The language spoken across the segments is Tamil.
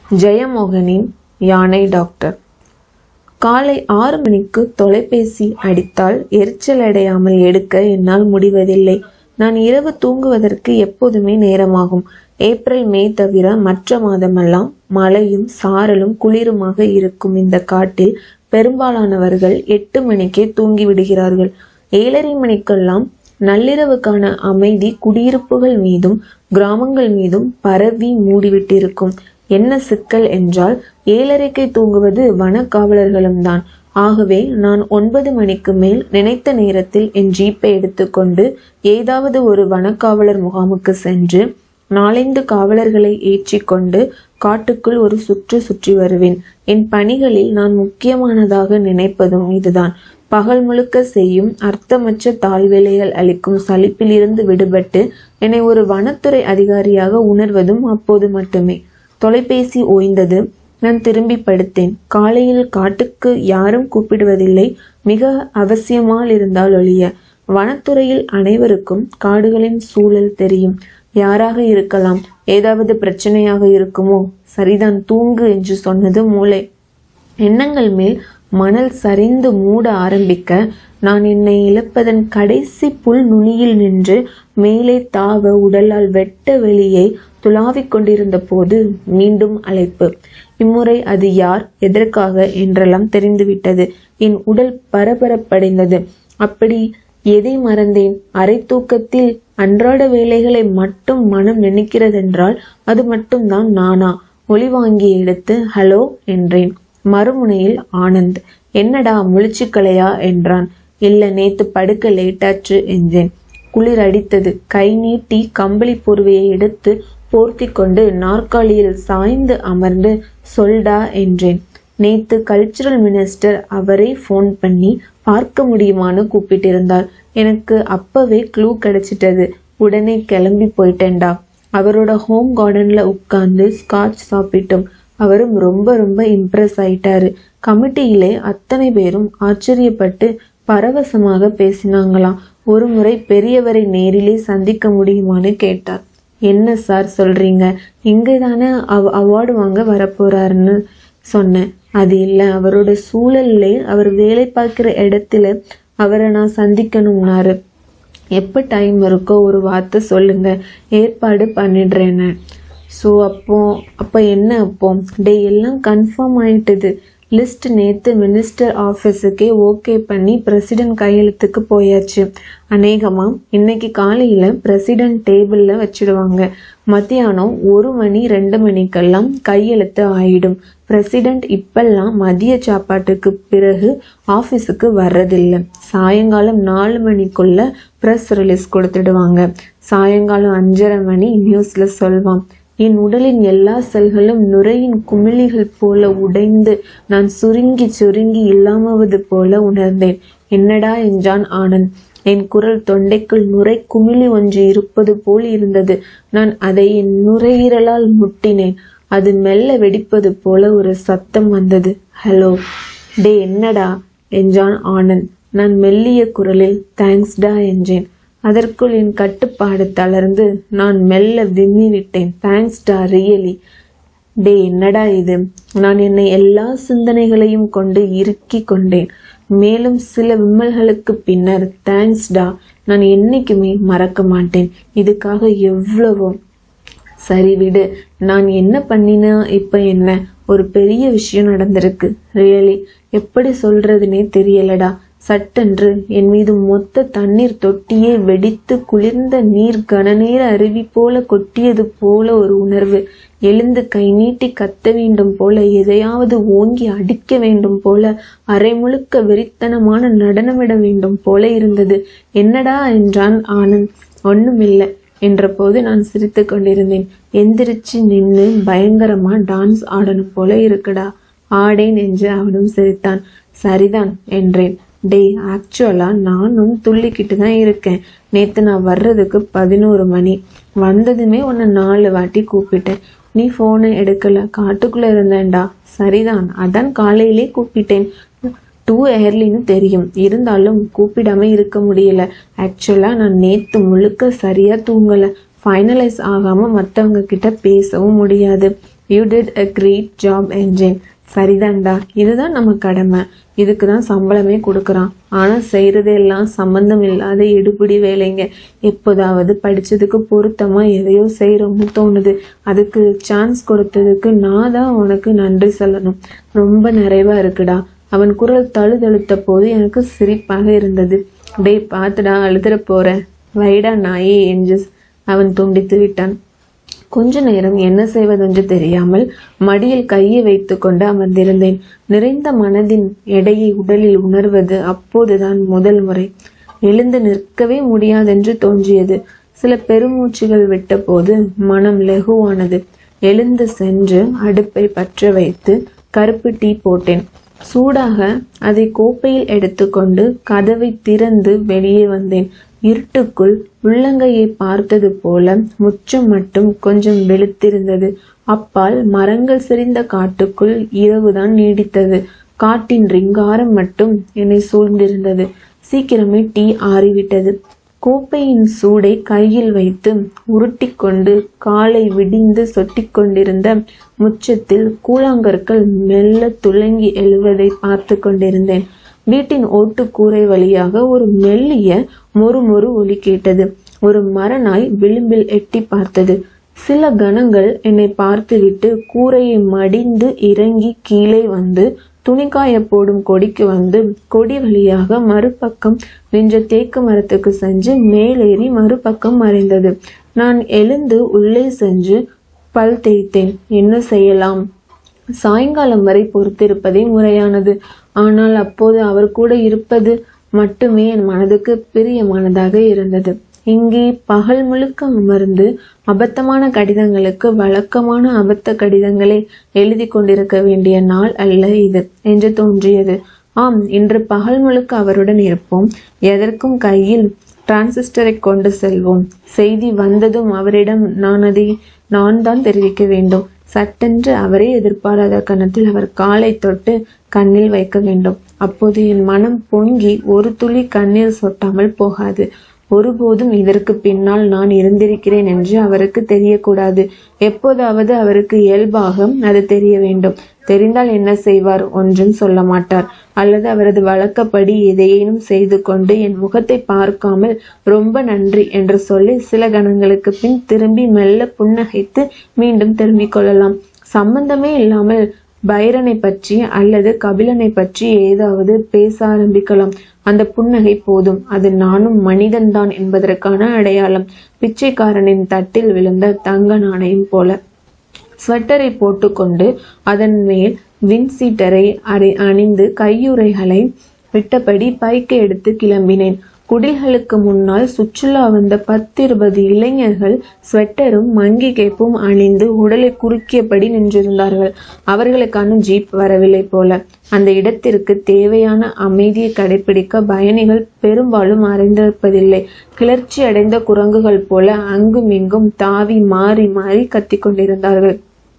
ஜெயமோகனின் யானை டாக்டர் காலை ஆறு மணிக்கு தொலைபேசி அடித்தால் எரிச்சலடையாமல் எடுக்க என்னால் முடிவதில்லை நான் இரவு தூங்குவதற்கு எப்போதுமே நேரமாகும் ஏப்ரல் மே தவிர மற்ற மாதமெல்லாம் மழையும் சாரலும் குளிருமாக இருக்கும் இந்த காட்டில் பெரும்பாலானவர்கள் எட்டு மணிக்கே தூங்கி விடுகிறார்கள் ஏழரை மணிக்கெல்லாம் நள்ளிரவுக்கான அமைதி குடியிருப்புகள் மீதும் கிராமங்கள் மீதும் பரவி மூடிவிட்டிருக்கும் என்ன சிக்கல் என்றால் ஏழரைக்கை தூங்குவது வனக்காவலர்களும் தான் ஆகவே நான் ஒன்பது மணிக்கு மேல் நினைத்த நேரத்தில் என் ஜீப்பை எடுத்துக்கொண்டு ஏதாவது ஒரு வனக்காவலர் முகாமுக்கு சென்று நாலைந்து காவலர்களை ஏற்றிக்கொண்டு காட்டுக்குள் ஒரு சுற்று சுற்றி வருவேன் என் பணிகளில் நான் முக்கியமானதாக நினைப்பதும் இதுதான் பகல் முழுக்க செய்யும் அர்த்தமற்ற தாழ்வேலைகள் அளிக்கும் சலிப்பிலிருந்து விடுபட்டு என்னை ஒரு வனத்துறை அதிகாரியாக உணர்வதும் அப்போது மட்டுமே தொலைபேசி ஓய்ந்தது நான் திரும்பி படுத்தேன் காலையில் காட்டுக்கு யாரும் கூப்பிடுவதில்லை மிக அவசியமால் இருந்தால் ஒழிய வனத்துறையில் அனைவருக்கும் காடுகளின் சூழல் தெரியும் யாராக இருக்கலாம் ஏதாவது பிரச்சனையாக இருக்குமோ சரிதான் தூங்கு என்று சொன்னது மூளை எண்ணங்கள் மேல் மணல் சரிந்து மூட ஆரம்பிக்க நான் என்னை இழப்பதன் கடைசி புல் நுனியில் நின்று மேலே தாவ உடலால் வெட்ட வெளியை துளாவிக் கொண்டிருந்த போது மீண்டும் அழைப்பு இம்முறை அது யார் எதற்காக என்றெல்லாம் தெரிந்துவிட்டது என் உடல் பரபரப்படைந்தது அப்படி எதை மறந்தேன் அரை தூக்கத்தில் அன்றாட வேலைகளை மட்டும் மனம் நினைக்கிறதென்றால் அது மட்டும்தான் நானா ஒளி வாங்கி எடுத்து ஹலோ என்றேன் மறுமுனையில் ஆனந்த் என்னடா முழிச்சுக்கலையா என்றான் இல்ல நேத்து படுக்க லேட்டாச்சு என்றேன் குளிர் அடித்தது கை நீட்டி கம்பளி போர்வையை எடுத்து போர்த்தி கொண்டு நாற்காலியில் சாய்ந்து அமர்ந்து சொல்டா என்றேன் நேத்து கல்ச்சுரல் மினிஸ்டர் அவரே ஃபோன் பண்ணி பார்க்க முடியுமான்னு கூப்பிட்டிருந்தார் எனக்கு அப்பவே க்ளூ கிடைச்சிட்டது உடனே கிளம்பி போயிட்டேன்டா அவரோட ஹோம் கார்டன்ல உட்கார்ந்து ஸ்காட்ச் சாப்பிட்டோம் அவரும் ரொம்ப ரொம்ப இம்ப்ரெஸ் ஆயிட்டாரு கமிட்டியிலே அத்தனை பேரும் ஆச்சரியப்பட்டு பரவசமாக பேசினாங்களாம் ஒரு முறை பெரியவரை நேரிலே சந்திக்க முடியுமான்னு கேட்டார் என்ன சார் சொல்றீங்க இங்கே தானே அவ் அவார்டு வாங்க வரப்போறாருன்னு சொன்னேன் அது இல்லை அவரோட சூழல்லே அவர் வேலை பார்க்குற இடத்துல அவரை நான் சந்திக்கணும்னாரு எப்போ டைம் இருக்கோ ஒரு வார்த்தை சொல்லுங்க ஏற்பாடு பண்ணிடுறேன்னு ஸோ அப்போ அப்போ என்ன அப்போ டே எல்லாம் கன்ஃபார்ம் ஆயிட்டுது லிஸ்ட் நேற்று மினிஸ்டர் ஆஃபீஸுக்கே ஓகே பண்ணி பிரசிடென்ட் கையெழுத்துக்கு போயாச்சு அநேகமாக இன்னைக்கு காலையில் பிரசிடென்ட் டேபிளில் வச்சிடுவாங்க மத்தியானம் ஒரு மணி ரெண்டு மணிக்கெல்லாம் கையெழுத்து ஆயிடும் பிரசிடென்ட் இப்பெல்லாம் மதிய சாப்பாட்டுக்கு பிறகு ஆஃபீஸுக்கு வர்றதில்லை சாயங்காலம் நாலு மணிக்குள்ள ப்ரெஸ் ரிலீஸ் கொடுத்துடுவாங்க சாயங்காலம் அஞ்சரை மணி நியூஸில் சொல்வான் என் உடலின் எல்லா செல்களும் நுரையின் குமிழிகள் போல உடைந்து நான் சுருங்கி சுருங்கி இல்லாமவது போல உணர்ந்தேன் என்னடா என்றான் ஆனந்த் என் குரல் தொண்டைக்குள் நுரை குமிழி ஒன்று இருப்பது போல் இருந்தது நான் அதை என் நுரையீரலால் முட்டினேன் அது மெல்ல வெடிப்பது போல ஒரு சத்தம் வந்தது ஹலோ டே என்னடா என்றான் ஆனந்த் நான் மெல்லிய குரலில் தேங்க்ஸ்டா என்றேன் அதற்குள் என் கட்டுப்பாடு தளர்ந்து நான் மெல்ல விம்மி விட்டேன் தேங்க்ஸ்டா ரியலி டே என்னடா இது நான் என்னை எல்லா சிந்தனைகளையும் கொண்டு இறுக்கி கொண்டேன் மேலும் சில விம்மல்களுக்கு பின்னர் தேங்க்ஸ்டா நான் என்னைக்குமே மறக்க மாட்டேன் இதுக்காக எவ்வளவோ சரி விடு நான் என்ன பண்ணினா இப்ப என்ன ஒரு பெரிய விஷயம் நடந்திருக்கு ரியலி எப்படி சொல்றதுனே தெரியலடா சட்டென்று என் மீது மொத்த தண்ணீர் தொட்டியே வெடித்து குளிர்ந்த நீர் கனநேர அருவி போல கொட்டியது போல ஒரு உணர்வு எழுந்து கை நீட்டி கத்த வேண்டும் போல எதையாவது ஓங்கி அடிக்க வேண்டும் போல அரை முழுக்க வெறித்தனமான நடனமிட வேண்டும் போல இருந்தது என்னடா என்றான் ஆனந்த் ஒண்ணுமில்லை என்றபோது நான் சிரித்து கொண்டிருந்தேன் எந்திரிச்சு நின்று பயங்கரமா டான்ஸ் ஆடணும் போல இருக்குடா ஆடேன் என்று அவனும் சிரித்தான் சரிதான் என்றேன் டேய் ஆக்சுவலா நானும் துள்ளிக்கிட்டு தான் இருக்கேன் நேத்து நான் வர்றதுக்கு பதினோரு மணி வந்ததுமே உன்னை நாலு வாட்டி கூப்பிட்டேன் நீ போனை எடுக்கல காட்டுக்குள்ள இருந்தேன்டா சரிதான் அதான் காலையிலே கூப்பிட்டேன் டூ ஏர்லின்னு தெரியும் இருந்தாலும் கூப்பிடாம இருக்க முடியல ஆக்சுவலா நான் நேத்து முழுக்க சரியா தூங்கல ஃபைனலைஸ் ஆகாம மற்றவங்க கிட்ட பேசவும் முடியாது you did a great job என்ஜின் சரிதான்டா இதுதான் நம்ம கடமை இதுக்கு தான் சம்பளமே கொடுக்குறான் ஆனால் செய்கிறதெல்லாம் சம்பந்தம் இல்லாத எடுபிடி வேலைங்க எப்போதாவது படித்ததுக்கு பொருத்தமாக எதையோ செய்கிறோம்னு தோணுது அதுக்கு சான்ஸ் கொடுத்ததுக்கு நான் தான் உனக்கு நன்றி சொல்லணும் ரொம்ப நிறைவாக இருக்குடா அவன் குரல் தழுதழுத்த போது எனக்கு சிரிப்பாக இருந்தது டேய் பார்த்துடா அழுதுற போகிறேன் வைடா நாயே என்ஜஸ் அவன் துண்டித்து விட்டான் கொஞ்ச நேரம் என்ன செய்வதென்று தெரியாமல் மடியில் கையை வைத்துக்கொண்டு அமர்ந்திருந்தேன் நிறைந்த மனதின் எடையை உடலில் உணர்வது அப்போதுதான் முதல் முறை எழுந்து நிற்கவே முடியாதென்று தோன்றியது சில பெருமூச்சுகள் விட்டபோது மனம் லெகுவானது எழுந்து சென்று அடுப்பை பற்ற வைத்து கருப்பு டீ போட்டேன் சூடாக அதை கோப்பையில் எடுத்துக்கொண்டு கதவை திறந்து வெளியே வந்தேன் இருட்டுக்குள் உள்ளங்கையை பார்த்தது போல முச்சம் மட்டும் கொஞ்சம் வெளுத்திருந்தது அப்பால் மரங்கள் செறிந்த காட்டுக்குள் இரவுதான் நீடித்தது காட்டின் ரிங்காரம் மட்டும் என்னை சூழ்ந்திருந்தது சீக்கிரமே டீ ஆறிவிட்டது கோப்பையின் சூடை கையில் வைத்து உருட்டிக்கொண்டு காலை விடிந்து சொட்டிக் கொண்டிருந்த முச்சத்தில் கூழாங்கற்கள் மெல்ல துளங்கி எழுவதை பார்த்து கொண்டிருந்தேன் வீட்டின் ஓட்டுக்கூரை வழியாக ஒரு மெல்லிய மொறு மொறு ஒலி கேட்டது ஒரு மரநாய் விளிம்பில் எட்டி பார்த்தது சில கணங்கள் என்னை பார்த்துவிட்டு கூரையை மடிந்து இறங்கி கீழே வந்து துணிக்காய போடும் கொடிக்கு வந்து கொடி வழியாக மறுபக்கம் நின்ற தேக்கு மரத்துக்கு சென்று மேலேறி மறுபக்கம் மறைந்தது நான் எழுந்து உள்ளே சென்று பல் தேய்த்தேன் என்ன செய்யலாம் சாயங்காலம் வரை பொறுத்திருப்பதே முறையானது ஆனால் அப்போது அவர் கூட இருப்பது மட்டுமே என் மனதுக்கு பிரியமானதாக இருந்தது இங்கே பகல் முழுக்க அமர்ந்து அபத்தமான கடிதங்களுக்கு வழக்கமான அபத்த கடிதங்களை எழுதி கொண்டிருக்க வேண்டிய நாள் அல்ல இது என்று தோன்றியது ஆம் இன்று பகல் முழுக்க அவருடன் இருப்போம் எதற்கும் கையில் டிரான்சிஸ்டரை கொண்டு செல்வோம் செய்தி வந்ததும் அவரிடம் நான் அதை நான் தான் தெரிவிக்க வேண்டும் சட்டென்று அவரே எதிர்பாராத கணத்தில் அவர் காலை தொட்டு கண்ணில் வைக்க வேண்டும் அப்போது என் மனம் பொங்கி ஒரு துளி கண்ணீர் சொட்டாமல் போகாது ஒருபோதும் இதற்கு பின்னால் நான் இருந்திருக்கிறேன் என்று அவருக்கு தெரியக்கூடாது எப்போதாவது அவருக்கு இயல்பாக அது தெரிய வேண்டும் தெரிந்தால் என்ன செய்வார் ஒன்றும் சொல்ல மாட்டார் அல்லது அவரது வழக்கப்படி எதையேனும் செய்து கொண்டு என் முகத்தை பார்க்காமல் ரொம்ப நன்றி என்று சொல்லி சில கணங்களுக்கு பின் திரும்பி மெல்ல புன்னகைத்து மீண்டும் திரும்பிக் கொள்ளலாம் சம்பந்தமே இல்லாமல் பைரனை பற்றி அல்லது கபிலனை பற்றி ஏதாவது பேச ஆரம்பிக்கலாம் அந்த புன்னகை போதும் அது நானும் மனிதன்தான் என்பதற்கான அடையாளம் பிச்சைக்காரனின் தட்டில் விழுந்த தங்க நாணயம் போல ஸ்வெட்டரை போட்டுக்கொண்டு அதன் மேல் வின்சீட்டரை அரை அணிந்து கையுறைகளை விட்டபடி பைக்கை எடுத்து கிளம்பினேன் குடில்களுக்கு முன்னால் சுற்றுலா வந்த பத்திருபது இளைஞர்கள் ஸ்வெட்டரும் மங்கி கேப்பும் அணிந்து உடலை குறுக்கியபடி நின்றிருந்தார்கள் அவர்களுக்கான ஜீப் வரவில்லை போல அந்த இடத்திற்கு தேவையான அமைதியை கடைபிடிக்க பயணிகள் பெரும்பாலும் அறிந்திருப்பதில்லை கிளர்ச்சி அடைந்த குரங்குகள் போல அங்கும் இங்கும் தாவி மாறி மாறி கத்திக் கொண்டிருந்தார்கள்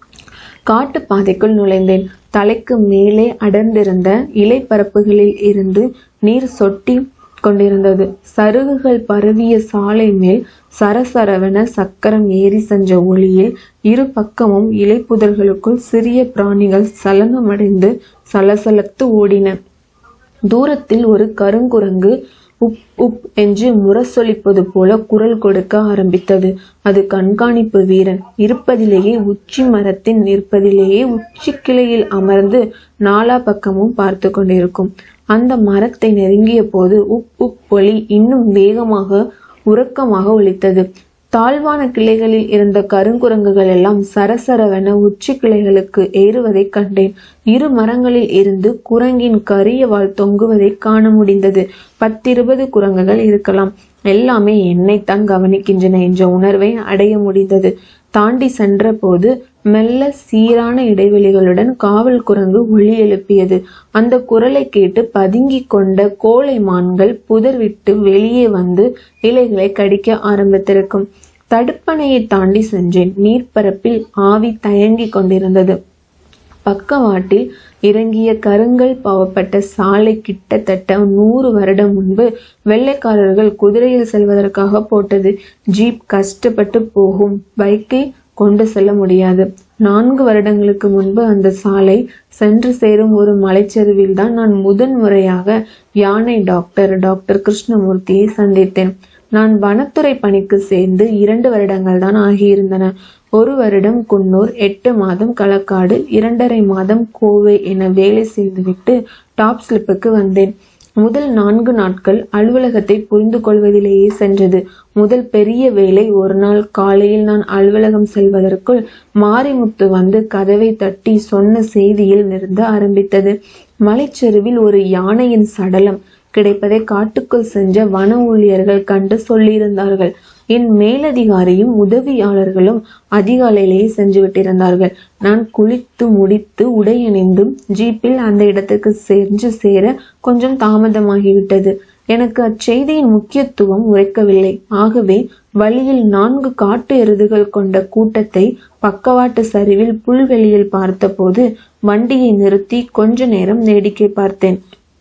காட்டு பாதைக்குள் நுழைந்தேன் தலைக்கு மேலே அடர்ந்திருந்த இலைப்பரப்புகளில் இருந்து நீர் சொட்டி கொண்டிருந்தது சருகுகள் பரவிய சாலை மேல் சரசரவென சக்கரம் ஏறி சென்ற ஒளியில் இரு பக்கமும் இலைப்புதர்களுக்குள் சிறிய பிராணிகள் சலனமடைந்து சலசலத்து ஓடின தூரத்தில் ஒரு கருங்குரங்கு உப் உப் என்று முரசொலிப்பது போல குரல் கொடுக்க ஆரம்பித்தது அது கண்காணிப்பு வீரன் இருப்பதிலேயே உச்சி மரத்தின் நிற்பதிலேயே உச்சி கிளையில் அமர்ந்து நாலா பக்கமும் பார்த்து கொண்டிருக்கும் அந்த மரத்தை நெருங்கிய போது உப் உப் ஒலி இன்னும் வேகமாக உறக்கமாக ஒலித்தது தாழ்வான கிளைகளில் இருந்த கருங்குரங்குகள் எல்லாம் சரசரவென உச்சி கிளைகளுக்கு ஏறுவதைக் கண்டேன் இரு மரங்களில் இருந்து குரங்கின் கரிய வால் தொங்குவதை காண முடிந்தது பத்திருபது குரங்குகள் இருக்கலாம் எல்லாமே என்னைத்தான் கவனிக்கின்றன என்ற உணர்வை அடைய முடிந்தது தாண்டி சென்ற போது மெல்ல சீரான இடைவெளிகளுடன் காவல் குரங்கு ஒளி எழுப்பியது அந்த குரலை கேட்டு பதுங்கிக் கொண்ட கோழை மான்கள் புதர் விட்டு வெளியே வந்து இலைகளை கடிக்க ஆரம்பித்திருக்கும் தடுப்பணையை தாண்டி சென்றேன் நீர்ப்பரப்பில் ஆவி தயங்கிக் கொண்டிருந்தது பக்கவாட்டில் இறங்கிய கருங்கல் பாவப்பட்ட சாலை கிட்டத்தட்ட நூறு வருடம் முன்பு வெள்ளைக்காரர்கள் குதிரையில் செல்வதற்காக போட்டது ஜீப் கஷ்டப்பட்டு போகும் பைக்கை கொண்டு செல்ல முடியாது நான்கு வருடங்களுக்கு முன்பு அந்த சாலை சென்று சேரும் ஒரு மலைச்சரிவில் தான் நான் முதன் முறையாக யானை டாக்டர் டாக்டர் கிருஷ்ணமூர்த்தியை சந்தித்தேன் நான் வனத்துறை பணிக்கு சேர்ந்து இரண்டு வருடங்கள் தான் ஆகியிருந்தன ஒரு வருடம் குன்னூர் எட்டு மாதம் களக்காடு இரண்டரை மாதம் கோவை என வேலை செய்துவிட்டு டாப் ஸ்லிப்புக்கு வந்தேன் முதல் நான்கு நாட்கள் அலுவலகத்தை புரிந்து கொள்வதிலேயே சென்றது முதல் பெரிய வேலை ஒரு நாள் காலையில் நான் அலுவலகம் செல்வதற்குள் மாரிமுத்து வந்து கதவை தட்டி சொன்ன செய்தியில் நிறுத்த ஆரம்பித்தது மலைச்செருவில் ஒரு யானையின் சடலம் கிடைப்பதை காட்டுக்குள் சென்ற வன ஊழியர்கள் கண்டு சொல்லியிருந்தார்கள் என் மேலதிகாரியும் உதவியாளர்களும் அதிகாலையிலேயே சென்று விட்டிருந்தார்கள் நான் குளித்து முடித்து உடையணிந்தும் ஜீப்பில் அந்த இடத்துக்கு சென்று சேர கொஞ்சம் தாமதமாகிவிட்டது எனக்கு அச்செய்தியின் முக்கியத்துவம் உரைக்கவில்லை ஆகவே வழியில் நான்கு காட்டு எருதுகள் கொண்ட கூட்டத்தை பக்கவாட்டு சரிவில் புல்வெளியில் பார்த்தபோது வண்டியை நிறுத்தி கொஞ்ச நேரம் வேடிக்கை பார்த்தேன்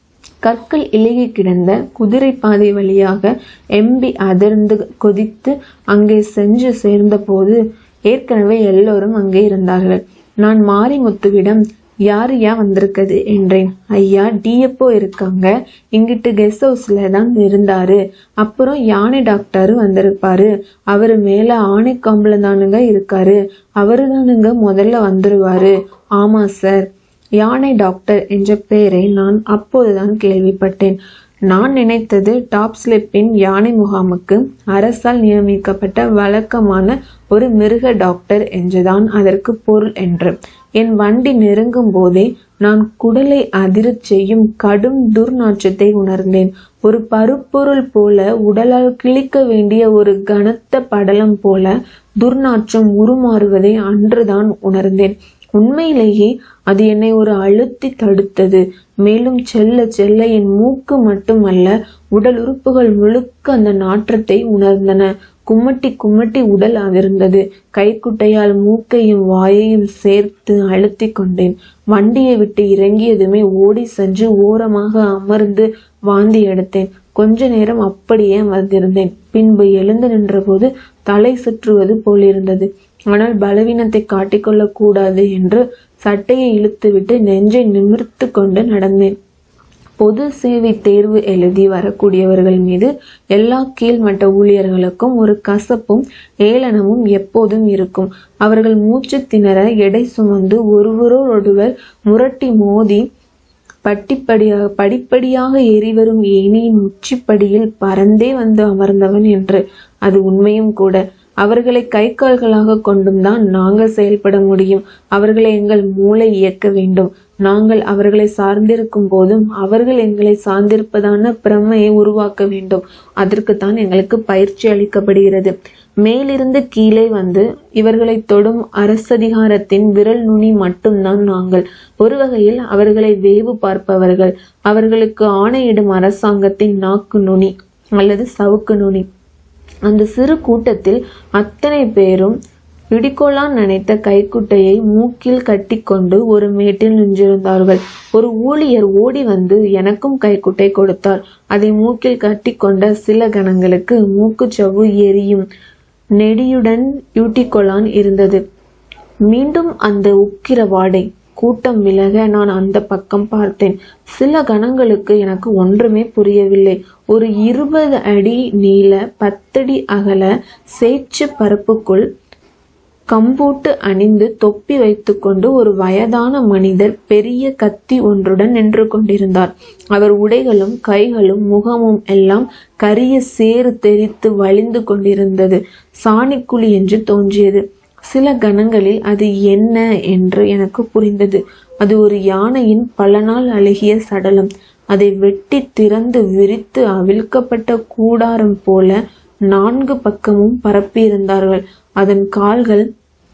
கற்கள் இலகி கிடந்த குதிரை பாதை வழியாக எம்பி அதிர்ந்து கொதித்து அங்கே சென்று சேர்ந்தபோது ஏற்கனவே எல்லோரும் அங்கே இருந்தார்கள் நான் மாரிமுத்துவிடம் யார் யா வந்திருக்குது என்றேன் ஐயா டிஎப்ஓ இருக்காங்க இங்கிட்டு கெஸ்ட் ஹவுஸ்ல தான் இருந்தாரு அப்புறம் யானை டாக்டர் வந்திருப்பாரு அவரு மேல ஆணை காம்புல தானுங்க இருக்காரு அவரு தானுங்க முதல்ல வந்துருவாரு ஆமா சார் யானை டாக்டர் என்ற பெயரை நான் அப்போதுதான் கேள்விப்பட்டேன் நான் நினைத்தது டாப் ஸ்லிப்பின் யானை முகாமுக்கு அரசால் நியமிக்கப்பட்ட வழக்கமான ஒரு மிருக டாக்டர் என்றுதான் அதற்கு பொருள் என்று என் வண்டி நெருங்கும் போதே நான் குடலை அதிரச் செய்யும் கடும் துர்நாற்றத்தை உணர்ந்தேன் ஒரு பருப்பொருள் போல உடலால் கிழிக்க வேண்டிய ஒரு கனத்த படலம் போல துர்நாற்றம் உருமாறுவதை அன்றுதான் உணர்ந்தேன் உண்மையிலேயே அது என்னை ஒரு அழுத்தி தடுத்தது மேலும் செல்ல செல்ல என் மூக்கு மட்டுமல்ல உடல் உறுப்புகள் முழுக்க அந்த நாற்றத்தை உணர்ந்தன கும்மட்டி கும்மட்டி உடல் அதிர்ந்தது கைக்குட்டையால் மூக்கையும் வாயையும் சேர்த்து அழுத்தி கொண்டேன் வண்டியை விட்டு இறங்கியதுமே ஓடி சென்று ஓரமாக அமர்ந்து வாந்தி எடுத்தேன் கொஞ்ச நேரம் அப்படியே அமர்ந்திருந்தேன் பின்பு எழுந்து நின்றபோது தலை சுற்றுவது போலிருந்தது ஆனால் பலவீனத்தை காட்டிக்கொள்ளக் கூடாது என்று சட்டையை இழுத்துவிட்டு நெஞ்சை நிமிர்த்து கொண்டு நடந்தேன் பொது சேவை தேர்வு எழுதி வரக்கூடியவர்கள் மீது எல்லா கீழ்மட்ட ஊழியர்களுக்கும் ஒரு கசப்பும் ஏளனமும் எப்போதும் இருக்கும் அவர்கள் மூச்சு திணற எடை சுமந்து ஒருவரோடொருவர் முரட்டி மோதி பட்டிப்படியாக படிப்படியாக ஏறிவரும் ஏனியின் உச்சிப்படியில் பறந்தே வந்து அமர்ந்தவன் என்று அது உண்மையும் கூட அவர்களை கை கால்களாக கொண்டும் தான் நாங்கள் செயல்பட முடியும் அவர்களை எங்கள் மூளை இயக்க வேண்டும் நாங்கள் அவர்களை சார்ந்திருக்கும் போதும் அவர்கள் எங்களை சார்ந்திருப்பதான பிரமையை உருவாக்க வேண்டும் அதற்குத்தான் எங்களுக்கு பயிற்சி அளிக்கப்படுகிறது மேலிருந்து கீழே வந்து இவர்களை தொடும் அரசதிகாரத்தின் விரல் நுனி மட்டும்தான் நாங்கள் ஒரு வகையில் அவர்களை வேவு பார்ப்பவர்கள் அவர்களுக்கு ஆணையிடும் அரசாங்கத்தின் நாக்கு நுனி அல்லது சவுக்கு நுனி அந்த சிறு கூட்டத்தில் அத்தனை பேரும் இடிக்கோலான் நினைத்த கைக்குட்டையை மூக்கில் கட்டிக்கொண்டு ஒரு மேட்டில் நின்றிருந்தார்கள் ஒரு ஊழியர் ஓடி வந்து எனக்கும் கைக்குட்டை கொடுத்தார் அதை மூக்கில் கட்டிக்கொண்ட சில கணங்களுக்கு மூக்குச்சவ்வு எரியும் நெடியுடன் யூட்டிக்கொலான் இருந்தது மீண்டும் அந்த உக்கிர வாடை கூட்டம் விலக நான் அந்த பக்கம் பார்த்தேன் சில கணங்களுக்கு எனக்கு ஒன்றுமே புரியவில்லை ஒரு இருபது அடி நீள பத்தடி அகல சேற்று பரப்புக்குள் கம்பூட்டு அணிந்து தொப்பி வைத்துக்கொண்டு ஒரு வயதான மனிதர் பெரிய கத்தி ஒன்றுடன் நின்று கொண்டிருந்தார் அவர் உடைகளும் கைகளும் முகமும் எல்லாம் கரிய சேறு தெரித்து வழிந்து கொண்டிருந்தது சாணிக்குழி என்று தோன்றியது சில கணங்களில் அது என்ன என்று எனக்கு புரிந்தது அது ஒரு யானையின் பல நாள் அழுகிய சடலம் அதை வெட்டி திறந்து விரித்து அவிழ்க்கப்பட்ட கூடாரம் போல நான்கு பக்கமும் பரப்பியிருந்தார்கள் அதன் கால்கள்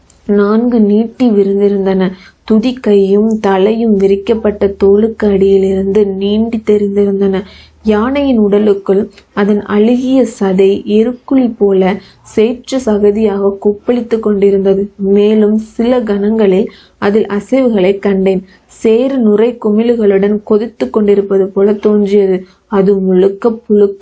நான்கு நீட்டி விரிந்திருந்தன துதிக்கையும் தலையும் விரிக்கப்பட்ட தோலுக்கு அடியிலிருந்து நீண்டி தெரிந்திருந்தன யானையின் உடலுக்குள் அதன் அழுகிய சதை எருக்குழி போல சேற்று சகதியாக கொப்பளித்துக் கொண்டிருந்தது மேலும் சில கணங்களில் அதில் அசைவுகளை கண்டேன் சேறு நுரை குமிழுகளுடன் கொதித்து கொண்டிருப்பது போல தோன்றியது அது முழுக்க புழுக்கள்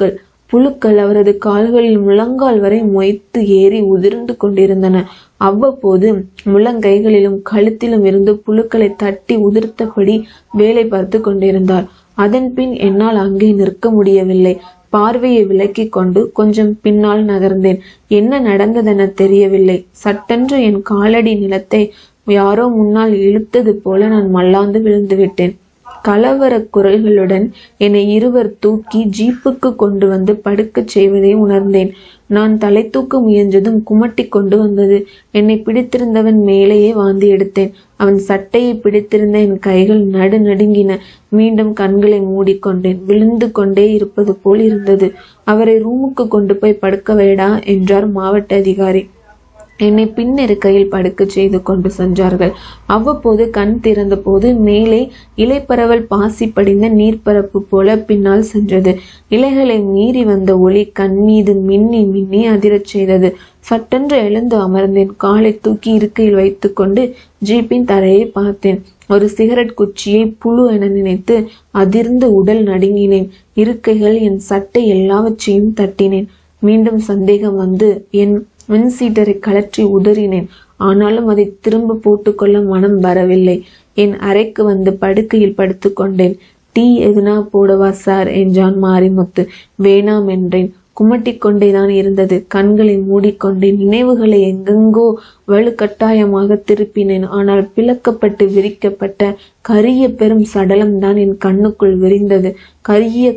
புழுக்கள் அவரது கால்களில் முழங்கால் வரை மொய்த்து ஏறி உதிர்ந்து கொண்டிருந்தன அவ்வப்போது முழங்கைகளிலும் கழுத்திலும் இருந்து புழுக்களை தட்டி உதிர்த்தபடி வேலை பார்த்து கொண்டிருந்தார் அதன் பின் என்னால் அங்கே நிற்க முடியவில்லை பார்வையை விலக்கிக் கொண்டு கொஞ்சம் பின்னால் நகர்ந்தேன் என்ன நடந்ததென தெரியவில்லை சட்டென்று என் காலடி நிலத்தை யாரோ முன்னால் இழுத்தது போல நான் மல்லாந்து விழுந்து விட்டேன் கலவரக் குரல்களுடன் என்னை இருவர் தூக்கி ஜீப்புக்கு கொண்டு வந்து படுக்கச் செய்வதை உணர்ந்தேன் நான் தலை தூக்க முயன்றதும் குமட்டி கொண்டு வந்தது என்னை பிடித்திருந்தவன் மேலேயே வாந்தி எடுத்தேன் அவன் சட்டையை பிடித்திருந்த என் கைகள் நடு நடுங்கின மீண்டும் கண்களை மூடிக்கொண்டேன் விழுந்து கொண்டே இருப்பது போல் இருந்தது அவரை ரூமுக்கு கொண்டு போய் படுக்க வைடா என்றார் மாவட்ட அதிகாரி என்னை பின்னிருக்கையில் படுக்கச் செய்து கொண்டு சென்றார்கள் அவ்வப்போது கண் திறந்த போது மேலே இலைப்பரவல் பாசி படிந்த நீர்ப்பரப்பு போல பின்னால் சென்றது இலைகளை மீறி வந்த ஒளி கண் மீது மின்னி மின்னி அதிரச் செய்தது சட்டென்று எழுந்து அமர்ந்தேன் காலை தூக்கி இருக்கையில் வைத்துக்கொண்டு ஜீப்பின் தரையை பார்த்தேன் ஒரு சிகரெட் குச்சியை புழு என நினைத்து அதிர்ந்து உடல் நடுங்கினேன் இருக்கைகள் என் சட்டை எல்லாவற்றையும் தட்டினேன் மீண்டும் சந்தேகம் வந்து என் வின்சீட்டரை கழற்றி உதறினேன் ஆனாலும் அதை திரும்ப போட்டுக்கொள்ள மனம் வரவில்லை என் அறைக்கு வந்து படுக்கையில் படுத்துக்கொண்டேன் டீ எதுனா போடவா சார் என்றான் மாரிமுத்து வேணாம் என்றேன் குமட்டிக் கொண்டேதான் இருந்தது கண்களை மூடிக்கொண்டேன் நினைவுகளை எங்கெங்கோ வலுக்கட்டாயமாக திருப்பினேன் ஆனால் பிளக்கப்பட்டு விரிக்கப்பட்ட கரிய பெரும் சடலம் தான் என் கண்ணுக்குள் விரிந்தது கரிய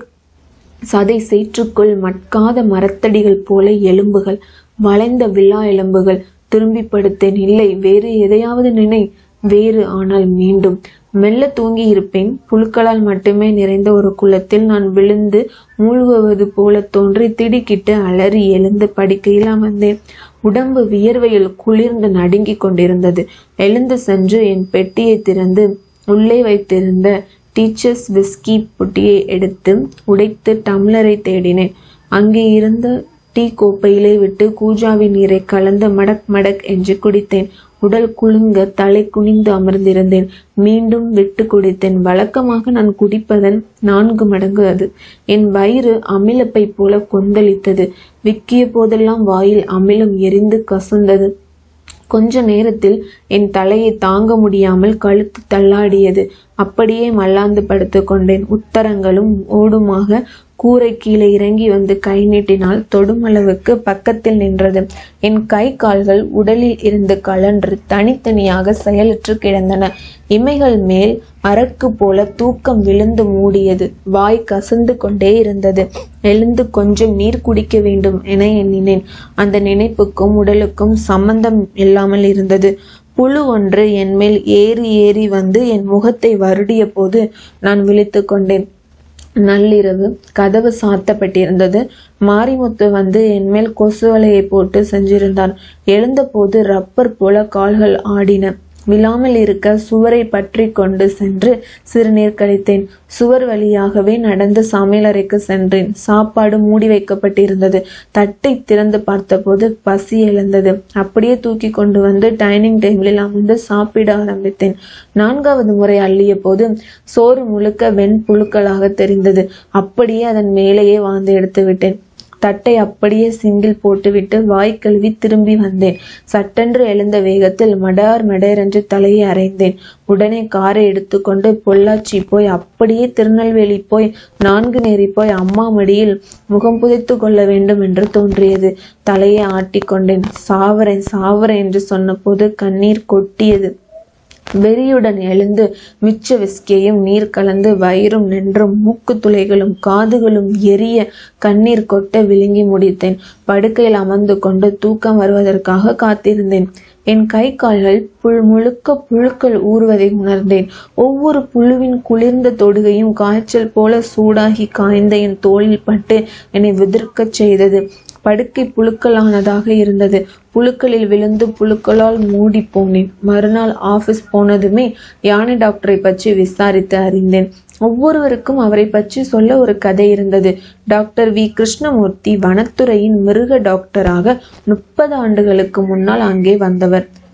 சதை சேற்றுக்குள் மட்காத மரத்தடிகள் போல எலும்புகள் வளைந்த விழா எலும்புகள் திரும்பி படுத்தேன் இல்லை வேறு எதையாவது நினை வேறு ஆனால் மீண்டும் மெல்ல தூங்கி இருப்பேன் புழுக்களால் மட்டுமே நிறைந்த ஒரு குளத்தில் நான் விழுந்து மூழ்குவது போல தோன்றி திடுக்கிட்டு அலறி எழுந்து படுக்கையில் அமர்ந்தேன் உடம்பு வியர்வையில் குளிர்ந்து நடுங்கிக் கொண்டிருந்தது எழுந்து சென்று என் பெட்டியை திறந்து உள்ளே வைத்திருந்த டீச்சர்ஸ் விஸ்கி புட்டியை எடுத்து உடைத்து டம்ளரை தேடினேன் அங்கே இருந்த டீ கோப்பையிலே விட்டு கூஜாவின் நீரை கலந்து மடக் மடக் என்று குடித்தேன் உடல் குலுங்க தலை குனிந்து அமர்ந்திருந்தேன் மீண்டும் விட்டு குடித்தேன் வழக்கமாக நான் குடிப்பதன் நான்கு மடங்கு அது என் வயிறு அமிலப்பை போல கொந்தளித்தது விக்கிய போதெல்லாம் வாயில் அமிலம் எரிந்து கசந்தது கொஞ்ச நேரத்தில் என் தலையை தாங்க முடியாமல் கழுத்து தள்ளாடியது அப்படியே மல்லாந்து படுத்து கொண்டேன் உத்தரங்களும் ஓடுமாக கூரை கீழே இறங்கி வந்து கை நீட்டினால் தொடும் அளவுக்கு பக்கத்தில் நின்றது என் கை கால்கள் உடலில் இருந்து கழன்று தனித்தனியாக செயலற்று கிடந்தன இமைகள் மேல் அரக்கு போல தூக்கம் விழுந்து மூடியது வாய் கசந்து கொண்டே இருந்தது எழுந்து கொஞ்சம் நீர் குடிக்க வேண்டும் என எண்ணினேன் அந்த நினைப்புக்கும் உடலுக்கும் சம்பந்தம் இல்லாமல் இருந்தது புழு ஒன்று என் மேல் ஏறி ஏறி வந்து என் முகத்தை வருடிய போது நான் விழித்து கொண்டேன் நள்ளிரவு கதவு சாத்தப்பட்டிருந்தது மாரிமுத்து வந்து என்மேல் கொசு வலையை போட்டு செஞ்சிருந்தான் எழுந்தபோது ரப்பர் போல கால்கள் ஆடின விழாமல் இருக்க சுவரை பற்றி கொண்டு சென்று சிறுநீர் கழித்தேன் சுவர் வழியாகவே நடந்து சமையலறைக்கு சென்றேன் சாப்பாடு மூடி வைக்கப்பட்டிருந்தது தட்டை திறந்து பார்த்தபோது பசி எழுந்தது அப்படியே தூக்கி கொண்டு வந்து டைனிங் டேபிளில் அமர்ந்து சாப்பிட ஆரம்பித்தேன் நான்காவது முறை அள்ளிய போது சோறு முழுக்க வெண்புழுக்களாக தெரிந்தது அப்படியே அதன் மேலேயே வாந்து எடுத்து விட்டேன் தட்டை அப்படியே சிங்கில் போட்டுவிட்டு வாய் கழுவி திரும்பி வந்தேன் சட்டென்று எழுந்த வேகத்தில் மடார் மடேரென்று தலையை அரைந்தேன் உடனே காரை எடுத்துக்கொண்டு பொள்ளாச்சி போய் அப்படியே திருநெல்வேலி போய் நான்கு நேரி போய் அம்மா மடியில் முகம் புதைத்து கொள்ள வேண்டும் என்று தோன்றியது தலையை ஆட்டிக்கொண்டேன் சாவரேன் சாவரேன் என்று சொன்னபோது கண்ணீர் கொட்டியது வெறியுடன் எழுந்து மிச்ச விஸ்கியையும் நீர் கலந்து வயிறும் நின்றும் மூக்கு துளைகளும் காதுகளும் எரிய கண்ணீர் கொட்ட விழுங்கி முடித்தேன் படுக்கையில் அமர்ந்து கொண்டு தூக்கம் வருவதற்காக காத்திருந்தேன் என் கை கால்கள் புல் முழுக்க புழுக்கள் ஊறுவதை உணர்ந்தேன் ஒவ்வொரு புழுவின் குளிர்ந்த தொடுகையும் காய்ச்சல் போல சூடாகி காய்ந்த என் தோளில் பட்டு என்னை விதிர்க்கச் செய்தது படுக்கை புழுக்களானதாக இருந்தது புழுக்களில் விழுந்து புழுக்களால் மூடி போனேன் மறுநாள் ஆபீஸ் போனதுமே யானை டாக்டரை பற்றி விசாரித்து அறிந்தேன் ஒவ்வொருவருக்கும் அவரை பற்றி சொல்ல ஒரு கதை இருந்தது டாக்டர் வி கிருஷ்ணமூர்த்தி வனத்துறையின் மிருக டாக்டராக முப்பது ஆண்டுகளுக்கு முன்னால் அங்கே வந்தவர்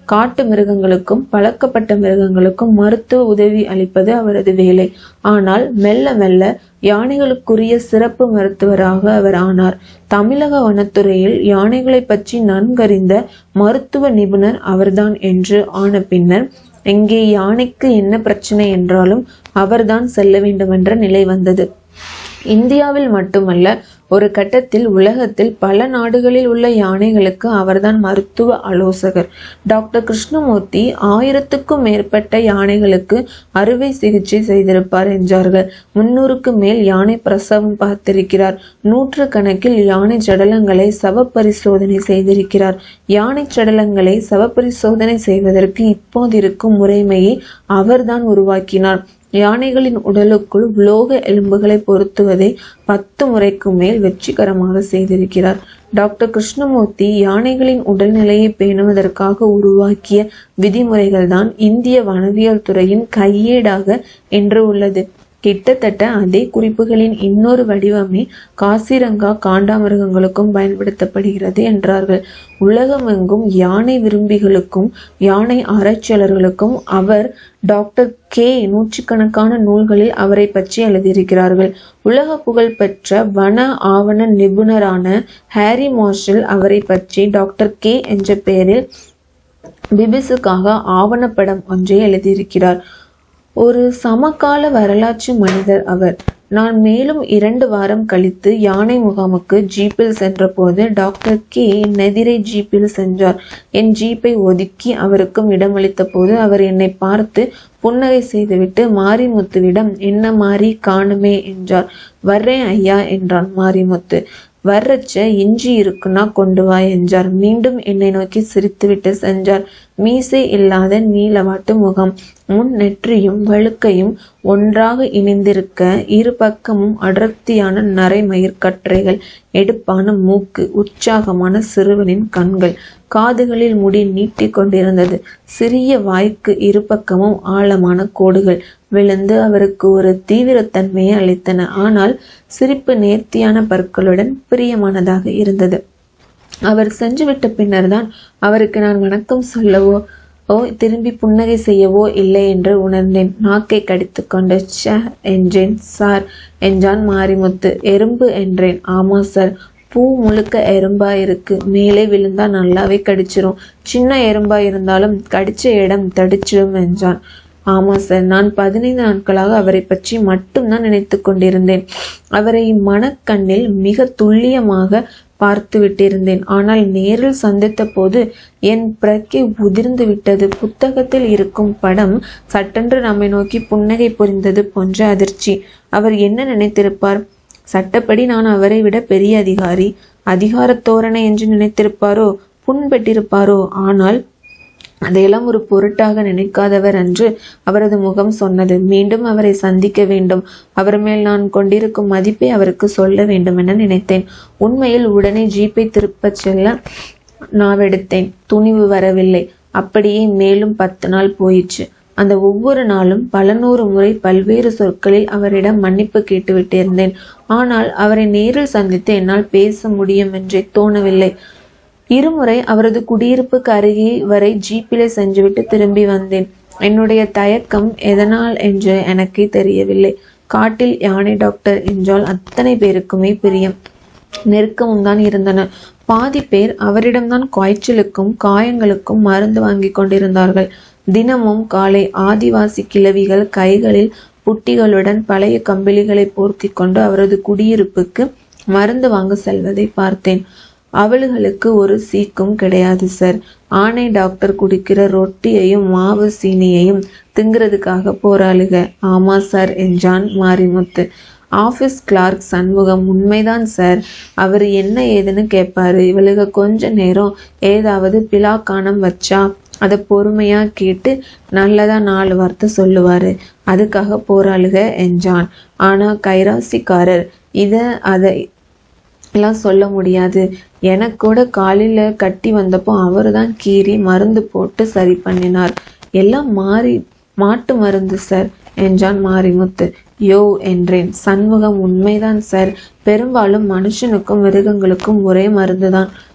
காட்டு மிருகங்களுக்கும் பழக்கப்பட்ட மிருகங்களுக்கும் மருத்துவ உதவி அளிப்பது அவரது வேலை ஆனால் மெல்ல மெல்ல யானைகளுக்குரிய சிறப்பு மருத்துவராக அவர் ஆனார் தமிழக வனத்துறையில் யானைகளை பற்றி நன்கறிந்த மருத்துவ நிபுணர் அவர்தான் என்று ஆன பின்னர் எங்கே யானைக்கு என்ன பிரச்சனை என்றாலும் அவர்தான் செல்ல வேண்டுமென்ற நிலை வந்தது இந்தியாவில் மட்டுமல்ல ஒரு கட்டத்தில் உலகத்தில் பல நாடுகளில் உள்ள யானைகளுக்கு அவர்தான் மருத்துவ ஆலோசகர் டாக்டர் கிருஷ்ணமூர்த்தி ஆயிரத்துக்கும் மேற்பட்ட யானைகளுக்கு அறுவை சிகிச்சை செய்திருப்பார் என்றார்கள் முன்னூறுக்கு மேல் யானை பிரசவம் பார்த்திருக்கிறார் நூற்று கணக்கில் யானை சடலங்களை சவ பரிசோதனை செய்திருக்கிறார் யானை சடலங்களை சவ பரிசோதனை செய்வதற்கு இப்போதிருக்கும் முறைமையை அவர்தான் உருவாக்கினார் யானைகளின் உடலுக்குள் உலோக எலும்புகளை பொருத்துவதை பத்து முறைக்கு மேல் வெற்றிகரமாக செய்திருக்கிறார் டாக்டர் கிருஷ்ணமூர்த்தி யானைகளின் உடல்நிலையை பேணுவதற்காக உருவாக்கிய விதிமுறைகள்தான் இந்திய வனவியல் துறையின் கையேடாக என்று உள்ளது கிட்டத்தட்ட அதே குறிப்புகளின் இன்னொரு வடிவமே காசிரங்கா காண்டாமிருகங்களுக்கும் பயன்படுத்தப்படுகிறது என்றார்கள் உலகமெங்கும் யானை விரும்பிகளுக்கும் யானை ஆராய்ச்சியாளர்களுக்கும் அவர் டாக்டர் கே நூற்றுக்கணக்கான நூல்களில் அவரை பற்றி எழுதியிருக்கிறார்கள் உலக புகழ் பெற்ற வன ஆவண நிபுணரான ஹாரி மார்ஷல் அவரை பற்றி டாக்டர் கே என்ற பெயரில் பிபிசுக்காக ஆவணப்படம் ஒன்றை எழுதியிருக்கிறார் ஒரு சமகால வரலாற்று மனிதர் அவர் நான் மேலும் இரண்டு வாரம் கழித்து யானை முகாமுக்கு ஜீப்பில் சென்றபோது டாக்டர் கே நெதிரை ஜீப்பில் சென்றார் என் ஜீப்பை ஒதுக்கி அவருக்கும் இடமளித்த போது அவர் என்னை பார்த்து புன்னகை செய்துவிட்டு மாரிமுத்துவிடம் என்ன மாறி காணுமே என்றார் வர்றேன் ஐயா என்றான் மாரிமுத்து வர்றச்ச இஞ்சி இருக்குன்னா கொண்டு வா என்றார் மீண்டும் என்னை நோக்கி சிரித்துவிட்டு சென்றார் மீசை இல்லாத நீலவாட்டு முகம் முன் நெற்றியும் வழுக்கையும் ஒன்றாக இணைந்திருக்க இரு பக்கமும் அடர்த்தியான நரைமயிர் கற்றைகள் எடுப்பான மூக்கு உற்சாகமான சிறுவனின் கண்கள் காதுகளில் முடி நீட்டிக் கொண்டிருந்தது சிறிய வாய்க்கு இரு பக்கமும் ஆழமான கோடுகள் விழுந்து அவருக்கு ஒரு தீவிரத்தன்மையை அளித்தன ஆனால் சிரிப்பு நேர்த்தியான பற்களுடன் பிரியமானதாக இருந்தது அவர் சென்றுவிட்ட பின்னர்தான் அவருக்கு நான் வணக்கம் சொல்லவோ ஓ திரும்பி புன்னகை செய்யவோ இல்லை என்று உணர்ந்தேன் நாக்கை கடித்துக்கொண்டு ச்ச என்றேன் சார் என்றான் மாரிமுத்து எறும்பு என்றேன் ஆமா சார் பூ முழுக்க எறும்பா இருக்கு மேலே விழுந்தா நல்லாவே கடிச்சிரும் சின்ன எறும்பா இருந்தாலும் கடிச்ச இடம் தடிச்சிடும் என்றான் ஆமா சார் நான் பதினைந்து நாட்களாக அவரை பற்றி மட்டும்தான் நினைத்து கொண்டிருந்தேன் அவரை மனக்கண்ணில் மிக துல்லியமாக பார்த்து விட்டிருந்தேன் ஆனால் நேரில் சந்தித்த போது என் பிரக்கை உதிர்ந்து விட்டது புத்தகத்தில் இருக்கும் படம் சட்டென்று நம்மை நோக்கி புன்னகை புரிந்தது போன்ற அதிர்ச்சி அவர் என்ன நினைத்திருப்பார் சட்டப்படி நான் அவரை விட பெரிய அதிகாரி அதிகார தோரணை என்று நினைத்திருப்பாரோ புண்பட்டிருப்பாரோ ஆனால் அதையெல்லாம் ஒரு பொருட்டாக நினைக்காதவர் அன்று அவரது முகம் சொன்னது மீண்டும் அவரை சந்திக்க வேண்டும் அவர் மேல் நான் கொண்டிருக்கும் மதிப்பை அவருக்கு சொல்ல வேண்டும் என நினைத்தேன் உண்மையில் உடனே ஜீப்பை திருப்பச் செல்ல நாவெடுத்தேன் துணிவு வரவில்லை அப்படியே மேலும் பத்து நாள் போயிற்று அந்த ஒவ்வொரு நாளும் பல நூறு முறை பல்வேறு சொற்களில் அவரிடம் மன்னிப்பு கேட்டுவிட்டிருந்தேன் ஆனால் அவரை நேரில் சந்தித்து என்னால் பேச முடியும் என்றே தோணவில்லை இருமுறை அவரது குடியிருப்புக்கு அருகே வரை ஜீப்பிலே சென்றுவிட்டு திரும்பி வந்தேன் என்னுடைய தயக்கம் எதனால் என்று எனக்கே தெரியவில்லை காட்டில் யானை டாக்டர் என்றால் அத்தனை பேருக்குமே பிரியம் நெருக்கமும் தான் இருந்தன பாதி பேர் அவரிடம்தான் காய்ச்சலுக்கும் காயங்களுக்கும் மருந்து வாங்கி கொண்டிருந்தார்கள் தினமும் காலை ஆதிவாசி கிழவிகள் கைகளில் புட்டிகளுடன் பழைய கம்பிளிகளை போர்த்தி கொண்டு அவரது குடியிருப்புக்கு மருந்து வாங்க செல்வதை பார்த்தேன் அவளுகளுக்கு ஒரு சீக்கும் கிடையாது சார் ஆணை டாக்டர் குடிக்கிற ரொட்டியையும் மாவு சீனியையும் திங்கிறதுக்காக போராளுக ஆமா சார் என்றான் மாரிமுத்து ஆபீஸ் கிளார்க் சண்முகம் உண்மைதான் சார் அவர் என்ன ஏதுன்னு கேட்பாரு இவளுக கொஞ்ச நேரம் ஏதாவது பிலாக்கானம் வச்சா அதை பொறுமையா கேட்டு நல்லதா நாலு வார்த்தை சொல்லுவாரு அதுக்காக போராளுக என்றான் ஆனா கைராசிக்காரர் இத அதை எல்லாம் சொல்ல முடியாது எனக்கு கூட காலில் கட்டி வந்தப்போ அவர் தான் கீறி மருந்து போட்டு சரி பண்ணினார் எல்லாம் மாறி மாட்டு மருந்து சார் என்றான் மாரிமுத்து யோ என்றேன் சண்முகம் உண்மைதான் சார் பெரும்பாலும் மனுஷனுக்கும் மிருகங்களுக்கும் ஒரே மருந்துதான்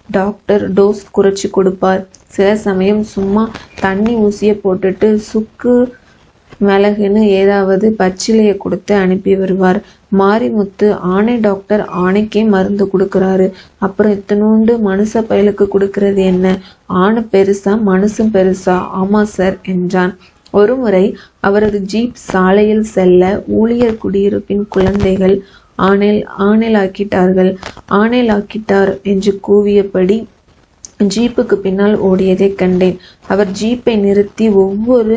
டாக்டர் டோஸ் குறைச்சி கொடுப்பார் சில சமயம் சும்மா தண்ணி ஊசியை போட்டுட்டு சுக்கு மிளகுன்னு ஏதாவது பச்சிலையை கொடுத்து அனுப்பி வருவார் மாரிமுத்து ஆணை டாக்டர் ஆணைக்கே மருந்து கொடுக்கறாரு அப்புறம் இத்தனூண்டு மனுஷ பயலுக்கு கொடுக்கறது என்ன ஆணு பெருசா மனுஷன் பெருசா ஆமா சார் என்றான் ஒருமுறை அவரது ஜீப் சாலையில் செல்ல ஊழியர் குடியிருப்பின் குழந்தைகள் ஆணேல் ஆணேலாக்கிட்டார்கள் ஆணேலாக்கிட்டார் என்று கூவியபடி ஜீப்புக்கு பின்னால் ஓடியதைக் கண்டேன் அவர் ஜீப்பை நிறுத்தி ஒவ்வொரு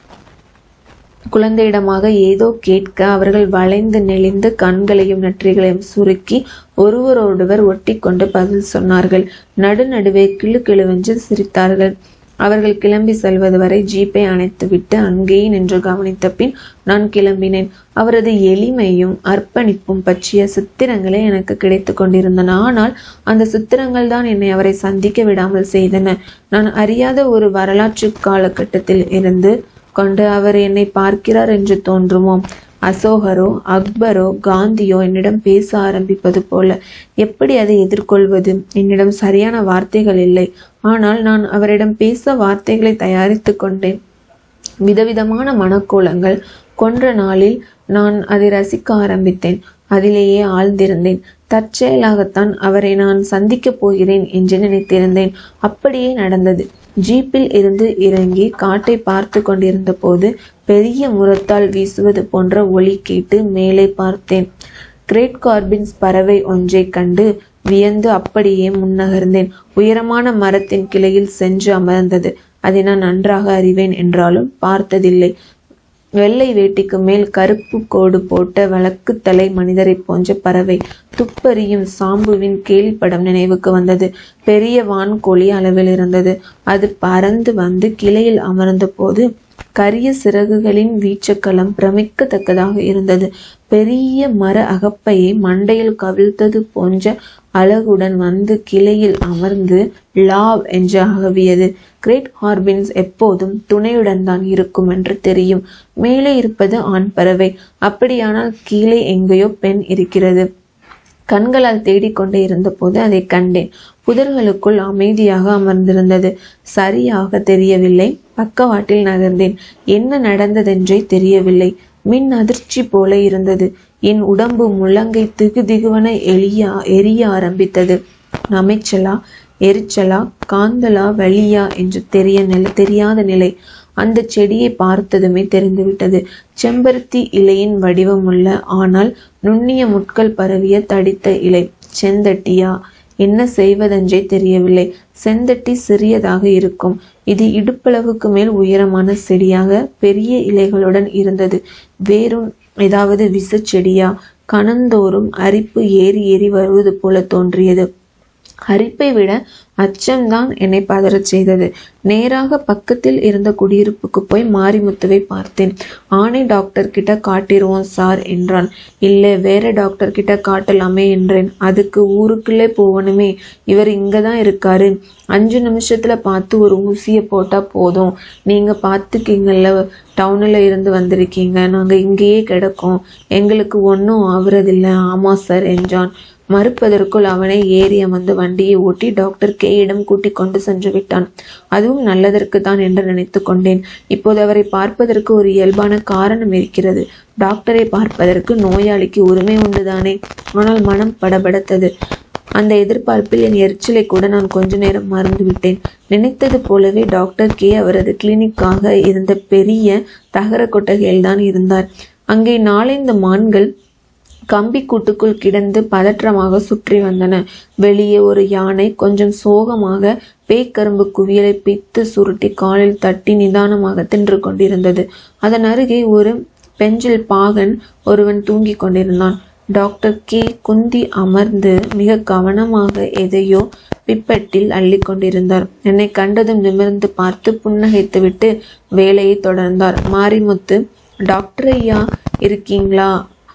குழந்தையிடமாக ஏதோ கேட்க அவர்கள் வளைந்து நெளிந்து கண்களையும் நெற்றிகளையும் சுருக்கி ஒருவரோடொருவர் ஒட்டிக்கொண்டு பதில் சொன்னார்கள் நடுநடுவே கிளு கிளுவென்று சிரித்தார்கள் அவர்கள் கிளம்பி செல்வது வரை ஜீப்பை அணைத்துவிட்டு அங்கேயே நின்று கவனித்த பின் நான் கிளம்பினேன் அவரது எளிமையும் அர்ப்பணிப்பும் பற்றிய சித்திரங்களே எனக்கு கிடைத்து கொண்டிருந்தன ஆனால் அந்த சித்திரங்கள் தான் என்னை அவரை சந்திக்க விடாமல் செய்தன நான் அறியாத ஒரு வரலாற்று காலகட்டத்தில் இருந்து கொண்டு அவர் என்னை பார்க்கிறார் என்று தோன்றுமோ அசோகரோ அக்பரோ காந்தியோ என்னிடம் பேச ஆரம்பிப்பது போல எப்படி அதை எதிர்கொள்வது என்னிடம் சரியான வார்த்தைகள் இல்லை ஆனால் நான் அவரிடம் பேச வார்த்தைகளை தயாரித்து கொண்டேன் விதவிதமான மனக்கோலங்கள் கொன்ற நாளில் நான் அதை ரசிக்க ஆரம்பித்தேன் அதிலேயே ஆழ்ந்திருந்தேன் தற்செயலாகத்தான் அவரை நான் சந்திக்கப் போகிறேன் என்று நினைத்திருந்தேன் அப்படியே நடந்தது ஜீப்பில் இருந்து இறங்கி காட்டை பார்த்து கொண்டிருந்த போது பெரிய முரத்தால் வீசுவது போன்ற ஒலி கேட்டு மேலே பார்த்தேன் கிரேட் கார்பின்ஸ் பறவை ஒன்றைக் கண்டு வியந்து அப்படியே முன்னகர்ந்தேன் உயரமான மரத்தின் கிளையில் சென்று அமர்ந்தது அதை நான் நன்றாக அறிவேன் என்றாலும் பார்த்ததில்லை வெள்ளை வேட்டிக்கு மேல் கருப்பு கோடு போட்ட வழக்கு தலை மனிதரைப் போன்ற பறவை துப்பறியும் சாம்புவின் கேலிப்படம் நினைவுக்கு வந்தது பெரிய வான்கோழி அளவில் இருந்தது அது பறந்து வந்து கிளையில் அமர்ந்த போது கரிய சிறகுகளின் வீச்சக்களம் பிரமிக்கத்தக்கதாக இருந்தது பெரிய மர அகப்பையை மண்டையில் கவிழ்த்தது போன்ற அழகுடன் வந்து கிளையில் அமர்ந்து லாவ் என்று அகவியது கிரேட் ஹார்பின்ஸ் எப்போதும் துணையுடன் தான் இருக்கும் என்று தெரியும் மேலே இருப்பது ஆண் பறவை அப்படியானால் கீழே எங்கேயோ பெண் இருக்கிறது கண்களால் தேடிக்கொண்டே இருந்தபோது அதை கண்டேன் புதர்களுக்குள் அமைதியாக அமர்ந்திருந்தது சரியாக தெரியவில்லை பக்கவாட்டில் நகர்ந்தேன் என்ன நடந்ததென்றே தெரியவில்லை மின் அதிர்ச்சி போல இருந்தது என் உடம்பு முள்ளங்கை திகு திகுவன எளியா எரிய ஆரம்பித்தது நமைச்சலா எரிச்சலா காந்தலா வலியா என்று தெரிய நிலை தெரியாத நிலை அந்த செடியை பார்த்ததுமே தெரிந்துவிட்டது செம்பருத்தி இலையின் வடிவமுள்ள ஆனால் நுண்ணிய முட்கள் பரவிய தடித்த இலை செந்தட்டியா என்ன செய்வதென்றே தெரியவில்லை செந்தட்டி சிறியதாக இருக்கும் இது இடுப்பளவுக்கு மேல் உயரமான செடியாக பெரிய இலைகளுடன் இருந்தது வேறும் ஏதாவது விசச்செடியா கணந்தோறும் அரிப்பு ஏறி ஏறி வருவது போல தோன்றியது அரிப்பை விட அச்சம்தான் என்னை பதறச் செய்தது நேராக பக்கத்தில் இருந்த குடியிருப்புக்கு போய் மாரிமுத்துவை பார்த்தேன் ஆணை டாக்டர் கிட்ட காட்டிடுவோம் சார் என்றான் இல்லை வேற டாக்டர் கிட்ட காட்டலாமே என்றேன் அதுக்கு ஊருக்குள்ளே போகணுமே இவர் இங்கே தான் இருக்காரு அஞ்சு நிமிஷத்துல பார்த்து ஒரு ஊசியை போட்டா போதும் நீங்க பார்த்துக்கீங்கல்ல டவுனில் இருந்து வந்திருக்கீங்க நாங்கள் இங்கேயே கிடக்கோம் எங்களுக்கு ஒன்றும் ஆகுறதில்ல ஆமா சார் என்றான் மறுப்பதற்குள் அவனை ஏறி அமர்ந்து வண்டியை ஓட்டி டாக்டர் கேயிடம் கூட்டிக் கொண்டு சென்று விட்டான் அதுவும் நல்லதற்கு தான் என்று நினைத்து கொண்டேன் இப்போது அவரை பார்ப்பதற்கு ஒரு இயல்பான காரணம் இருக்கிறது டாக்டரை பார்ப்பதற்கு நோயாளிக்கு உரிமை உண்டுதானே ஆனால் மனம் படபடத்தது அந்த எதிர்பார்ப்பில் என் எரிச்சலை கூட நான் கொஞ்ச நேரம் மறந்து விட்டேன் நினைத்தது போலவே டாக்டர் கே அவரது கிளினிக்காக இருந்த பெரிய தகர கொட்டகையில்தான் இருந்தார் அங்கே நாலைந்து மான்கள் கம்பி கூட்டுக்குள் கிடந்து பதற்றமாக சுற்றி வந்தன வெளியே ஒரு யானை கொஞ்சம் சோகமாக பேய்க்கரும்பு குவியலை பித்து சுருட்டி காலில் தட்டி நிதானமாக தின்று கொண்டிருந்தது அதன் அருகே ஒரு பெஞ்சில் பாகன் ஒருவன் தூங்கிக் கொண்டிருந்தான் டாக்டர் கே குந்தி அமர்ந்து மிக கவனமாக எதையோ பிப்பெட்டில் அள்ளிக் கொண்டிருந்தார் என்னை கண்டதும் நிமிர்ந்து பார்த்து புன்னகைத்துவிட்டு வேலையை தொடர்ந்தார் மாரிமுத்து டாக்டர் ஐயா இருக்கீங்களா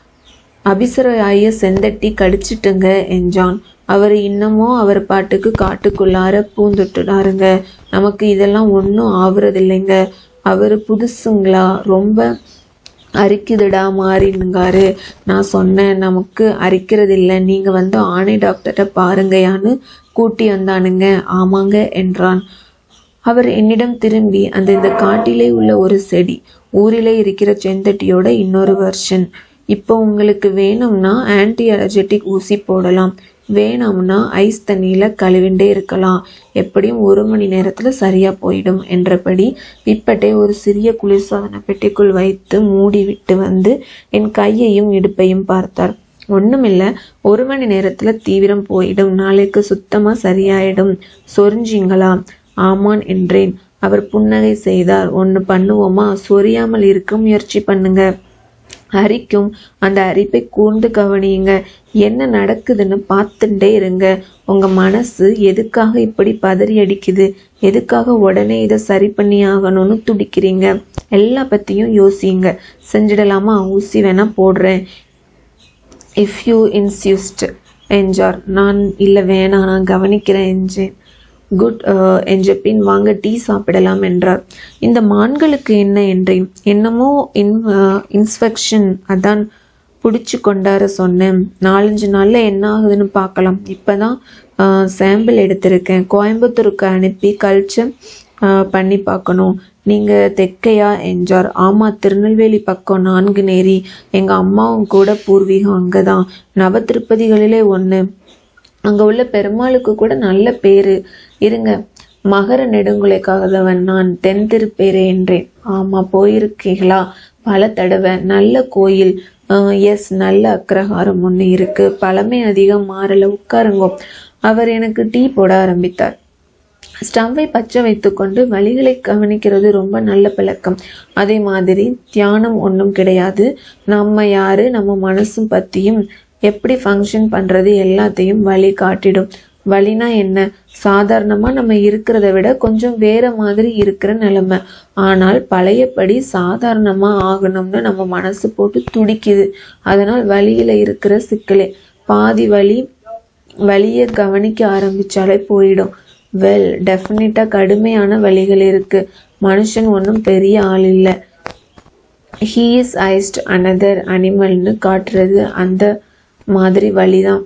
அபிசராய செந்தட்டி கடிச்சிட்டுங்க என்றான் அவர் இன்னமும் அவர் பாட்டுக்கு காட்டுக்குள்ளார பூந்துட்டுனாருங்க நமக்கு இதெல்லாம் ஒன்றும் ஆகுறதில்லைங்க அவர் புதுசுங்களா ரொம்ப அரிக்குதுடா மாறினுங்காரு நான் சொன்னேன் நமக்கு அரிக்கிறது இல்லை நீங்கள் வந்து ஆணை டாக்டர்கிட்ட பாருங்கயான்னு கூட்டி வந்தானுங்க ஆமாங்க என்றான் அவர் என்னிடம் திரும்பி அந்த இந்த காட்டிலே உள்ள ஒரு செடி ஊரிலே இருக்கிற செந்தட்டியோட இன்னொரு வெர்ஷன் இப்போ உங்களுக்கு வேணும்னா ஆன்டி அலர்ஜெட்டிக் ஊசி போடலாம் வேணாம்னா ஐஸ் தண்ணியில் கழுவிண்டே இருக்கலாம் எப்படியும் ஒரு மணி நேரத்தில் சரியாக போயிடும் என்றபடி பிப்பட்டை ஒரு சிறிய குளிர்சாதன பெட்டிக்குள் வைத்து மூடி விட்டு வந்து என் கையையும் இடுப்பையும் பார்த்தார் ஒண்ணுமில்ல ஒரு மணி நேரத்துல தீவிரம் போயிடும் நாளைக்கு சுத்தமா சரியாயிடும் சொரிஞ்சிங்களா ஆமான் என்றேன் அவர் புன்னகை செய்தார் ஒன்னு பண்ணுவோமா சொரியாமல் இருக்க முயற்சி பண்ணுங்க அரிக்கும் அந்த அரிப்பை கூர்ந்து கவனியுங்க என்ன நடக்குதுன்னு பார்த்துட்டே இருங்க உங்க மனசு எதுக்காக இப்படி பதறி அடிக்குது எதுக்காக உடனே இதை சரி பண்ணி ஆகணும்னு துடிக்கிறீங்க எல்லா பத்தியும் யோசிங்க செஞ்சிடலாமா ஊசி வேணா போடுறேன் இஃப் யூ இன்சியூஸ்ட் என்றார் நான் இல்லை வேணாம் நான் கவனிக்கிறேன் என்றேன் குட் என்ற பின் வாங்க டீ சாப்பிடலாம் என்றார் இந்த மான்களுக்கு என்ன என்றேன் என்னமோ இன் இன்ஸ்பெக்ஷன் அதான் பிடிச்சி கொண்டார சொன்னேன் நாலஞ்சு நாள்ல என்ன ஆகுதுன்னு பார்க்கலாம் இப்பதான் சாம்பிள் எடுத்திருக்கேன் கோயம்புத்தூருக்கு அனுப்பி கல்ச்சர் பண்ணி பார்க்கணும் நீங்க தெற்கையா என்றார் ஆமா திருநெல்வேலி பக்கம் நான்கு நேரி எங்க அம்மாவும் கூட பூர்வீகம் அங்கதான் நவ திருப்பதிகளிலே ஒண்ணு அங்க உள்ள பெருமாளுக்கு கூட நல்ல பேரு இருங்க மகர நெடுங்குலைக்காகவன் நான் தென் திருப்பேரு என்றேன் ஆமா போயிருக்கீங்களா பல தடவை நல்ல கோயில் எஸ் நல்ல அக்ரஹாரம் ஒன்று இருக்கு பழமை அதிகம் மாறல உட்காருங்கோ அவர் எனக்கு டீ போட ஆரம்பித்தார் ஸ்டவ்வை பச்சை வைத்துக்கொண்டு வழிகளை கவனிக்கிறது ரொம்ப நல்ல பழக்கம் அதே மாதிரி தியானம் ஒன்றும் கிடையாது நம்ம யாரு நம்ம மனசும் பத்தியும் எப்படி ஃபங்க்ஷன் பண்றது எல்லாத்தையும் வழி காட்டிடும் வழினா என்ன சாதாரணமா நம்ம இருக்கிறத விட கொஞ்சம் வேற மாதிரி இருக்கிற நிலைமை ஆனால் பழையபடி சாதாரணமா ஆகணும்னு நம்ம மனசு போட்டு துடிக்குது அதனால் வழியில இருக்கிற சிக்கலே பாதி வழி வழியை கவனிக்க ஆரம்பிச்சாலே போயிடும் வெல் டெஃபினட்டா கடுமையான வழிகள் இருக்கு மனுஷன் ஒன்றும் பெரிய ஆள் இல்லை ஹீ இஸ் ஐஸ்ட் அனதர் அனிமல்னு காட்டுறது அந்த மாதிரி வழிதான்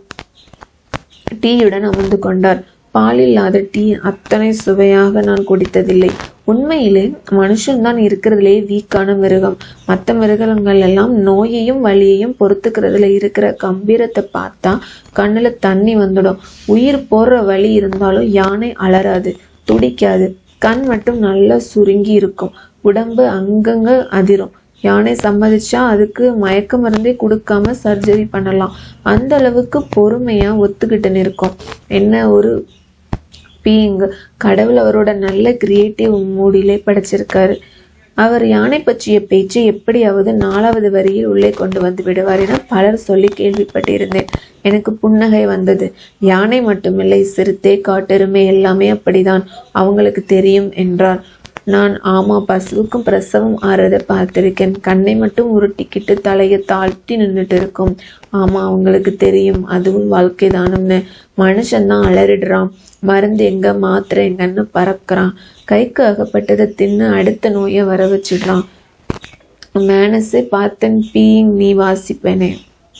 டீயுடன் அமர்ந்து கொண்டார் பால் இல்லாத டீ அத்தனை சுவையாக நான் குடித்ததில்லை உண்மையிலே மனுஷன்தான் இருக்கிறதுலே வீக்கான மிருகம் மற்ற மிருகங்கள் எல்லாம் நோயையும் வலியையும் பொறுத்துக்கிறதுல இருக்கிற கம்பீரத்தை பார்த்தா கண்ணுல தண்ணி வந்துடும் உயிர் போற வழி இருந்தாலும் யானை அலறாது துடிக்காது கண் மட்டும் நல்லா சுருங்கி இருக்கும் உடம்பு அங்கங்க அதிரும் யானை சம்மதிச்சா அதுக்கு மயக்க மருந்தே கொடுக்காம சர்ஜரி பண்ணலாம் அந்த அளவுக்கு பொறுமையா ஒத்துக்கிட்டு நிற்கும் என்ன ஒரு பீயிங் கடவுள் அவரோட நல்ல கிரியேட்டிவ் மூடிலே படைச்சிருக்காரு அவர் யானை பற்றிய பேச்சை எப்படியாவது நாலாவது வரியில் உள்ளே கொண்டு வந்து விடுவார் என பலர் சொல்லி கேள்விப்பட்டிருந்தேன் எனக்கு புன்னகை வந்தது யானை மட்டுமில்லை சிறுத்தை காட்டெருமை எல்லாமே அப்படிதான் அவங்களுக்கு தெரியும் என்றார் நான் ஆமா பசுவுக்கும் பிரசவம் ஆறதை பார்த்திருக்கேன் கண்ணை மட்டும் உருட்டிக்கிட்டு தலையை தாழ்த்தி நின்றுட்டு இருக்கும் ஆமா அவங்களுக்கு தெரியும் அதுவும் வாழ்க்கை தானம்னு மனுஷன்தான் அலறிடுறான் மருந்து எங்க மாத்திரை எங்கன்னு பறக்கிறான் கைக்கு அகப்பட்டதை தின்னு அடுத்த நோயை வர வச்சிடுறான் மேனஸை பார்த்தன் பீயிங் நீ வாசிப்பேனே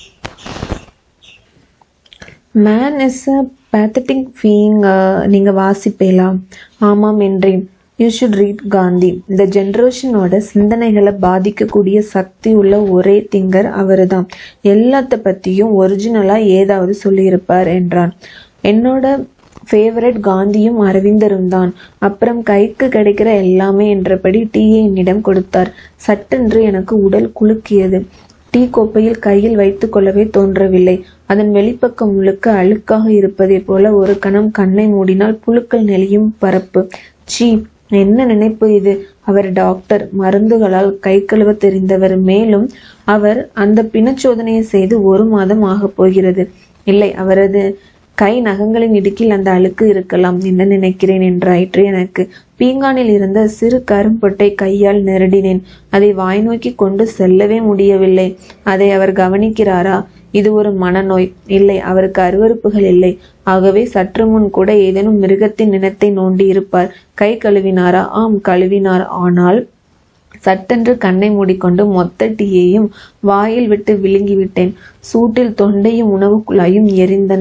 man is a pathetic being நீங்கள் வாசிப்பேலாம் ஆமாம் என்றேன் யூ ஷுட் ரீட் காந்தி இந்த ஜென்ரேஷனோட சிந்தனைகளை பாதிக்கக்கூடிய சக்தி உள்ள ஒரே திங்கர் அவரு தான் எல்லாத்த பற்றியும் ஒரிஜினலாக ஏதாவது சொல்லியிருப்பார் என்றான் என்னோட ஃபேவரட் காந்தியும் அரவிந்தரும் தான் அப்புறம் கைக்கு கிடைக்கிற எல்லாமே என்றபடி டீயை என்னிடம் கொடுத்தார் சட்டென்று எனக்கு உடல் குலுக்கியது டீ கோப்பையில் கையில் வைத்துக் கொள்ளவே தோன்றவில்லை அதன் வெளிப்பக்கம் முழுக்க அழுக்காக இருப்பதை போல ஒரு கணம் கண்ணை மூடினால் புழுக்கள் நெளியும் பரப்பு சீ என்ன நினைப்பு இது அவர் டாக்டர் மருந்துகளால் கை கழுவ தெரிந்தவர் மேலும் அவர் அந்த பிணச்சோதனையை செய்து ஒரு மாதம் ஆகப் போகிறது இல்லை அவரது கை நகங்களின் இடுக்கில் அந்த அழுக்கு இருக்கலாம் என்ன நினைக்கிறேன் என்றாயிற்று எனக்கு பீங்கானில் இருந்த சிறு கரும்பொட்டை கையால் நெருடினேன் அதை வாய் நோக்கி கொண்டு செல்லவே முடியவில்லை அதை அவர் கவனிக்கிறாரா இது ஒரு மனநோய் இல்லை அவருக்கு அருவறுப்புகள் இல்லை ஆகவே சற்று முன் கூட ஏதேனும் மிருகத்தின் நினத்தை நோண்டி இருப்பார் கை கழுவினாரா ஆம் கழுவினார் ஆனால் சட்டென்று கண்ணை மூடிக்கொண்டு மொத்த டீயையும் வாயில் விட்டு விழுங்கிவிட்டேன் சூட்டில் தொண்டையும் உணவு குழாயும் எரிந்தன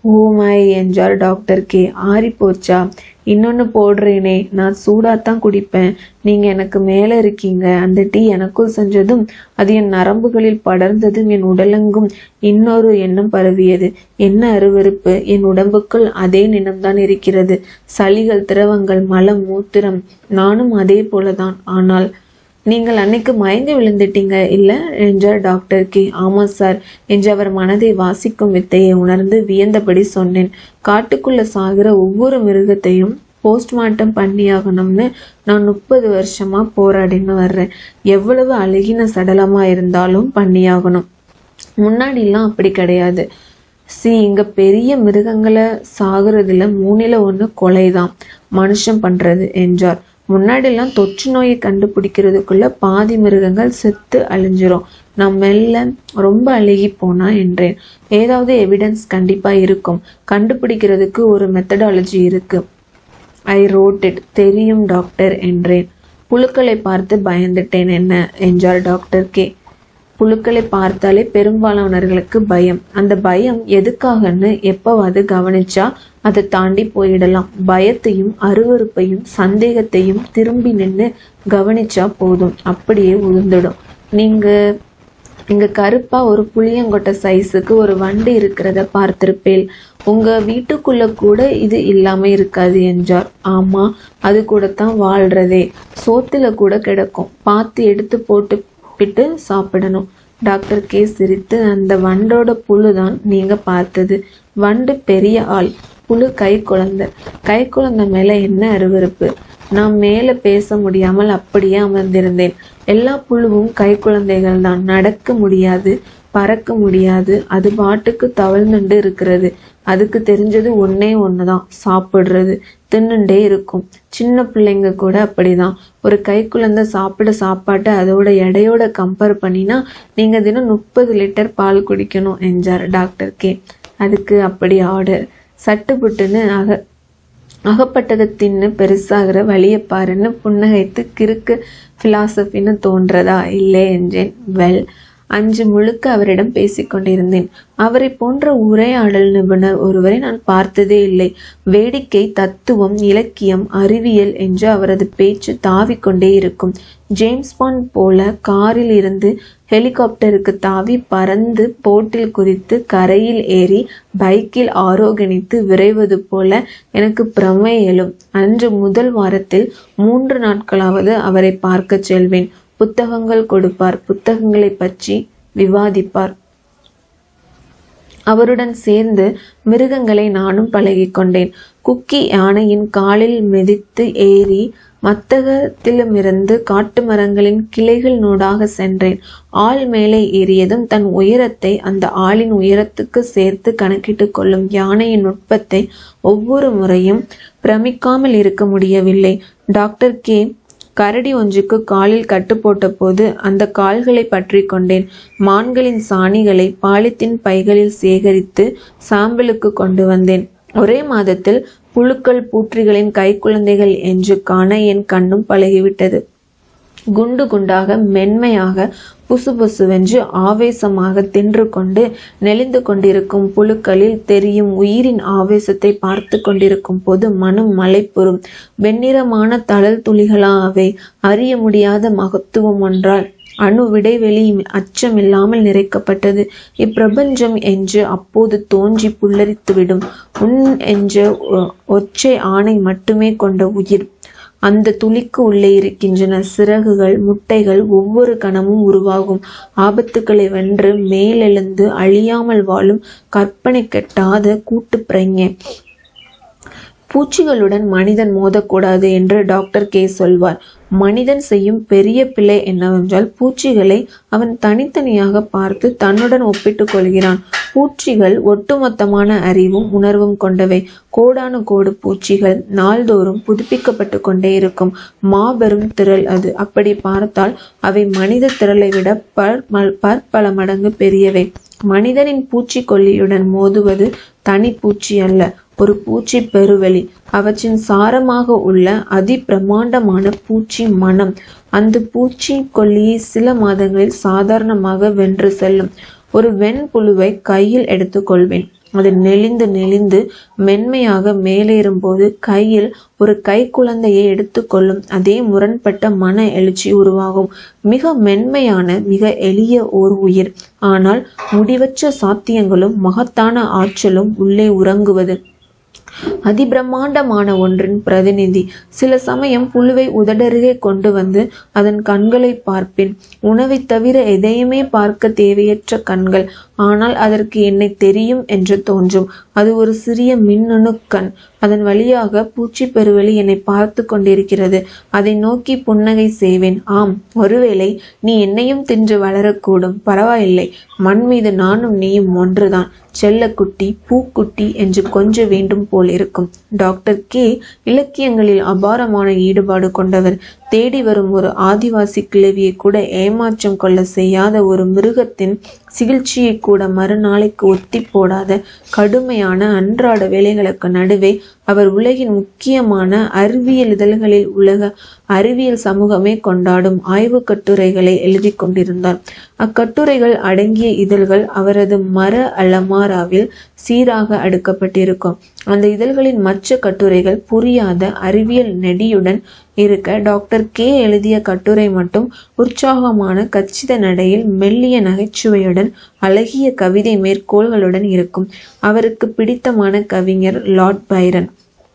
ஓமாய் என்றார் டாக்டர் கே ஆறி போச்சா இன்னொன்று போடுறேனே நான் சூடாத்தான் குடிப்பேன் நீங்க எனக்கு மேலே இருக்கீங்க அந்த டீ எனக்குள் செஞ்சதும் அது என் நரம்புகளில் படர்ந்ததும் என் உடலெங்கும் இன்னொரு எண்ணம் பரவியது என்ன அருவருப்பு என் உடம்புக்குள் அதே நினம்தான் இருக்கிறது சளிகள் திரவங்கள் மலம் மூத்திரம் நானும் அதே போலதான் ஆனால் நீங்கள் அன்னைக்கு மயங்கி விழுந்துட்டீங்க இல்ல என்றார் டாக்டர் கே ஆமா சார் என்று அவர் மனதை வாசிக்கும் வித்தையை உணர்ந்து வியந்தபடி சொன்னேன் காட்டுக்குள்ள சாகிற ஒவ்வொரு மிருகத்தையும் போஸ்ட்மார்ட்டம் பண்ணியாகணும்னு நான் முப்பது வருஷமா போராடின்னு வர்றேன் எவ்வளவு அழகின சடலமா இருந்தாலும் பண்ணியாகணும் முன்னாடிலாம் அப்படி கிடையாது சி இங்க பெரிய மிருகங்களை சாகுறதுல மூணில ஒண்ணு கொலைதான் மனுஷன் பண்றது என்றார் முன்னாடிலாம் தொற்று நோயை கண்டுபிடிக்கிறதுக்குள்ள பாதி மிருகங்கள் செத்து அழிஞ்சிரும் நான் மெல்ல ரொம்ப அழுகி போனா என்றேன் ஏதாவது எவிடன்ஸ் கண்டிப்பா இருக்கும் கண்டுபிடிக்கிறதுக்கு ஒரு மெத்தடாலஜி இருக்கு ஐ ரோட் இட் தெரியும் டாக்டர் என்றேன் புழுக்களை பார்த்து பயந்துட்டேன் என்ன என்றார் டாக்டர் கே புழுக்களை பார்த்தாலே பெரும்பாலானவர்களுக்கு பயம் அந்த பயம் எதுக்காகன்னு எப்பவாவது கவனிச்சா அதை தாண்டி போயிடலாம் பயத்தையும் அருவருப்பையும் சந்தேகத்தையும் திரும்பி நின்று கவனிச்சா போதும் அப்படியே உளுந்துடும் நீங்க இங்க கருப்பா ஒரு புளியங்கொட்டை சைஸுக்கு ஒரு வண்டு இருக்கிறத பார்த்திருப்பேன் உங்க வீட்டுக்குள்ள கூட இது இல்லாம இருக்காது என்றார் ஆமா அது கூட தான் வாழ்றதே சோத்துல கூட கிடக்கும் பார்த்து எடுத்து போட்டு பிட்டு சாப்பிடணும் டாக்டர் கே சிரித்து அந்த வண்டோட புழு தான் நீங்க பார்த்தது வண்டு பெரிய ஆள் புழு கை குழந்தை கை குழந்தை மேல என்ன அருவருப்பு நான் மேல பேச முடியாமல் அப்படியே அமர்ந்திருந்தேன் எல்லா புழுவும் கை குழந்தைகள் தான் நடக்க முடியாது பறக்க முடியாது அது பாட்டுக்கு தவழ்ந்துண்டு இருக்கிறது அதுக்கு தெரிஞ்சது ஒன்னே ஒண்ணுதான் சாப்பிடுறது தின்னுண்டே இருக்கும் சின்ன பிள்ளைங்க கூட அப்படிதான் ஒரு கை குழந்தை சாப்பிட சாப்பாட்டை அதோட எடையோட கம்பேர் பண்ணினா நீங்க தினம் முப்பது லிட்டர் பால் குடிக்கணும் என்றார் டாக்டர் கே அதுக்கு அப்படி ஆர்டர் சட்டுப்புட்டுன்னு அக அகப்பட்டதை தின்னு பெருசாகிற வழியை பாருன்னு புன்னகைத்து கிறுக்கு பிலாசபின்னு தோன்றதா இல்லை என்றேன் வெல் அஞ்சு முழுக்க அவரிடம் பேசிக்கொண்டிருந்தேன் அவரை போன்ற உரையாடல் நிபுணர் ஒருவரை நான் பார்த்ததே இல்லை வேடிக்கை தத்துவம் இலக்கியம் அறிவியல் என்று அவரது பேச்சு தாவிக்கொண்டே இருக்கும் ஜேம்ஸ் பாண்ட் போல காரில் இருந்து ஹெலிகாப்டருக்கு தாவி பறந்து போட்டில் குதித்து கரையில் ஏறி பைக்கில் ஆரோகணித்து விரைவது போல எனக்கு பிரமை எழும் அன்று முதல் வாரத்தில் மூன்று நாட்களாவது அவரை பார்க்கச் செல்வேன் புத்தகங்கள் கொடுப்பார் புத்தகங்களை பற்றி விவாதிப்பார் அவருடன் சேர்ந்து மிருகங்களை நானும் பழகிக்கொண்டேன் குக்கி யானையின் காலில் மிதித்து ஏறி மத்தகத்திலுமிருந்து காட்டு மரங்களின் கிளைகள் நூடாக சென்றேன் ஆள் மேலே ஏறியதும் தன் உயரத்தை அந்த ஆளின் உயரத்துக்கு சேர்த்து கணக்கிட்டு கொள்ளும் யானையின் நுட்பத்தை ஒவ்வொரு முறையும் பிரமிக்காமல் இருக்க முடியவில்லை டாக்டர் கே கரடி ஒன்றுக்கு காலில் கட்டு போட்டபோது அந்த கால்களை பற்றி கொண்டேன் மான்களின் சாணிகளை பாலித்தீன் பைகளில் சேகரித்து சாம்பிளுக்கு கொண்டு வந்தேன் ஒரே மாதத்தில் புழுக்கள் பூற்றிகளின் கைக்குழந்தைகள் என்று காண என் கண்ணும் பழகிவிட்டது குண்டு குண்டாக மென்மையாக புசு புசுவென்று ஆவேசமாக தின்று கொண்டு நெளிந்து கொண்டிருக்கும் புழுக்களில் தெரியும் உயிரின் ஆவேசத்தை பார்த்து கொண்டிருக்கும் போது மனம் மலைப்புறும் வெண்ணிறமான தழல் துளிகளா அவை அறிய முடியாத மகத்துவம் ஒன்றால் அணு விடைவெளி அச்சமில்லாமல் நிறைக்கப்பட்டது இப்பிரபஞ்சம் என்று அப்போது தோன்றி புல்லரித்துவிடும் உன் என்ற ஒற்றை ஆணை மட்டுமே கொண்ட உயிர் அந்த துளிக்கு உள்ளே இருக்கின்றன சிறகுகள் முட்டைகள் ஒவ்வொரு கணமும் உருவாகும் ஆபத்துக்களை வென்று மேலெழுந்து அழியாமல் வாழும் கற்பனை கெட்டாத கூட்டு பிரஞை பூச்சிகளுடன் மனிதன் மோதக்கூடாது என்று டாக்டர் கே சொல்வார் மனிதன் செய்யும் பெரிய பிழை என்னவென்றால் பூச்சிகளை அவன் தனித்தனியாக பார்த்து தன்னுடன் ஒப்பிட்டுக் கொள்கிறான் பூச்சிகள் ஒட்டுமொத்தமான அறிவும் உணர்வும் கொண்டவை கோடானு கோடு பூச்சிகள் நாள்தோறும் புதுப்பிக்கப்பட்டு கொண்டே இருக்கும் மாபெரும் திரள் அது அப்படி பார்த்தால் அவை மனித திரளை விட பர் பற்பல மடங்கு பெரியவை மனிதனின் பூச்சிக்கொல்லியுடன் மோதுவது தனி பூச்சி அல்ல ஒரு பூச்சி பெருவெளி அவற்றின் சாரமாக உள்ள அதி பிரமாண்டமான பூச்சி மனம் அந்த பூச்சி கொல்லியை சில மாதங்களில் சாதாரணமாக வென்று செல்லும் ஒரு வெண்புழுவை கையில் எடுத்துக்கொள்வேன் அது நெளிந்து நெளிந்து மென்மையாக மேலேறும்போது கையில் ஒரு கை குழந்தையை எடுத்துக்கொள்ளும் அதே முரண்பட்ட மன எழுச்சி உருவாகும் மிக மென்மையான மிக எளிய ஓர் உயிர் ஆனால் முடிவற்ற சாத்தியங்களும் மகத்தான ஆற்றலும் உள்ளே உறங்குவது அதிபிரம்மாண்டமான ஒன்றின் பிரதிநிதி சில சமயம் புழுவை உதடருகே கொண்டு வந்து அதன் கண்களை பார்ப்பேன் உணவை தவிர எதையுமே பார்க்க தேவையற்ற கண்கள் ஆனால் அதற்கு என்னை தெரியும் என்று தோன்றும் அது ஒரு சிறிய மின்னணு கண் அதன் வழியாக பூச்சி பெருவெளி என்னை பார்த்து கொண்டிருக்கிறது அதை நோக்கி புன்னகை செய்வேன் ஆம் ஒருவேளை நீ என்னையும் தின்று வளரக்கூடும் பரவாயில்லை மண் மீது நானும் நீயும் ஒன்றுதான் செல்லக்குட்டி பூக்குட்டி என்று கொஞ்ச வேண்டும் போல் இருக்கும் டாக்டர் கே இலக்கியங்களில் அபாரமான ஈடுபாடு கொண்டவர் தேடி வரும் ஒரு ஆதிவாசி கிழவியை கூட ஏமாற்றம் கொள்ள செய்யாத ஒரு மிருகத்தின் சிகிச்சையை கூட மறுநாளைக்கு ஒத்தி போடாத கடுமையான அன்றாட வேலைகளுக்கு நடுவே அவர் உலகின் முக்கியமான அறிவியல் இதழ்களில் உலக அறிவியல் சமூகமே கொண்டாடும் ஆய்வு கட்டுரைகளை எழுதி கொண்டிருந்தார் அக்கட்டுரைகள் அடங்கிய இதழ்கள் அவரது மர அலமாராவில் சீராக அடுக்கப்பட்டிருக்கும் அந்த இதழ்களின் மற்ற கட்டுரைகள் புரியாத அறிவியல் நெடியுடன் இருக்க டாக்டர் கே எழுதிய கட்டுரை மட்டும் உற்சாகமான கச்சித நடையில் மெல்லிய நகைச்சுவையுடன் அழகிய கவிதை மேற்கோள்களுடன் இருக்கும் அவருக்கு பிடித்தமான கவிஞர் லார்ட் பைரன்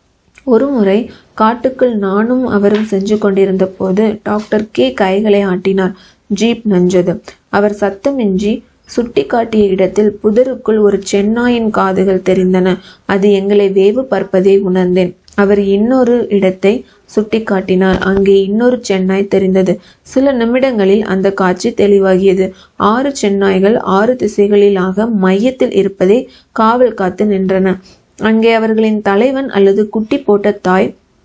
ஒருமுறை காட்டுக்குள் நானும் அவரும் சென்று கொண்டிருந்த போது டாக்டர் கே கைகளை ஆட்டினார் ஜீப் நஞ்சது அவர் சத்தமின்றி சுட்டி காட்டிய இடத்தில் புதருக்குள் ஒரு சென்னாயின் காதுகள் தெரிந்தன அது எங்களை வேவு பார்ப்பதை உணர்ந்தேன் அவர் இன்னொரு இடத்தை சுட்டிக்காட்டினார் அங்கே இன்னொரு சென்னாய் தெரிந்தது சில நிமிடங்களில் அந்த காட்சி தெளிவாகியது ஆறு சென்னாய்கள் ஆறு திசைகளிலாக மையத்தில் இருப்பதை காவல் காத்து நின்றன அங்கே அவர்களின் தலைவன் அல்லது குட்டி போட்ட தாய்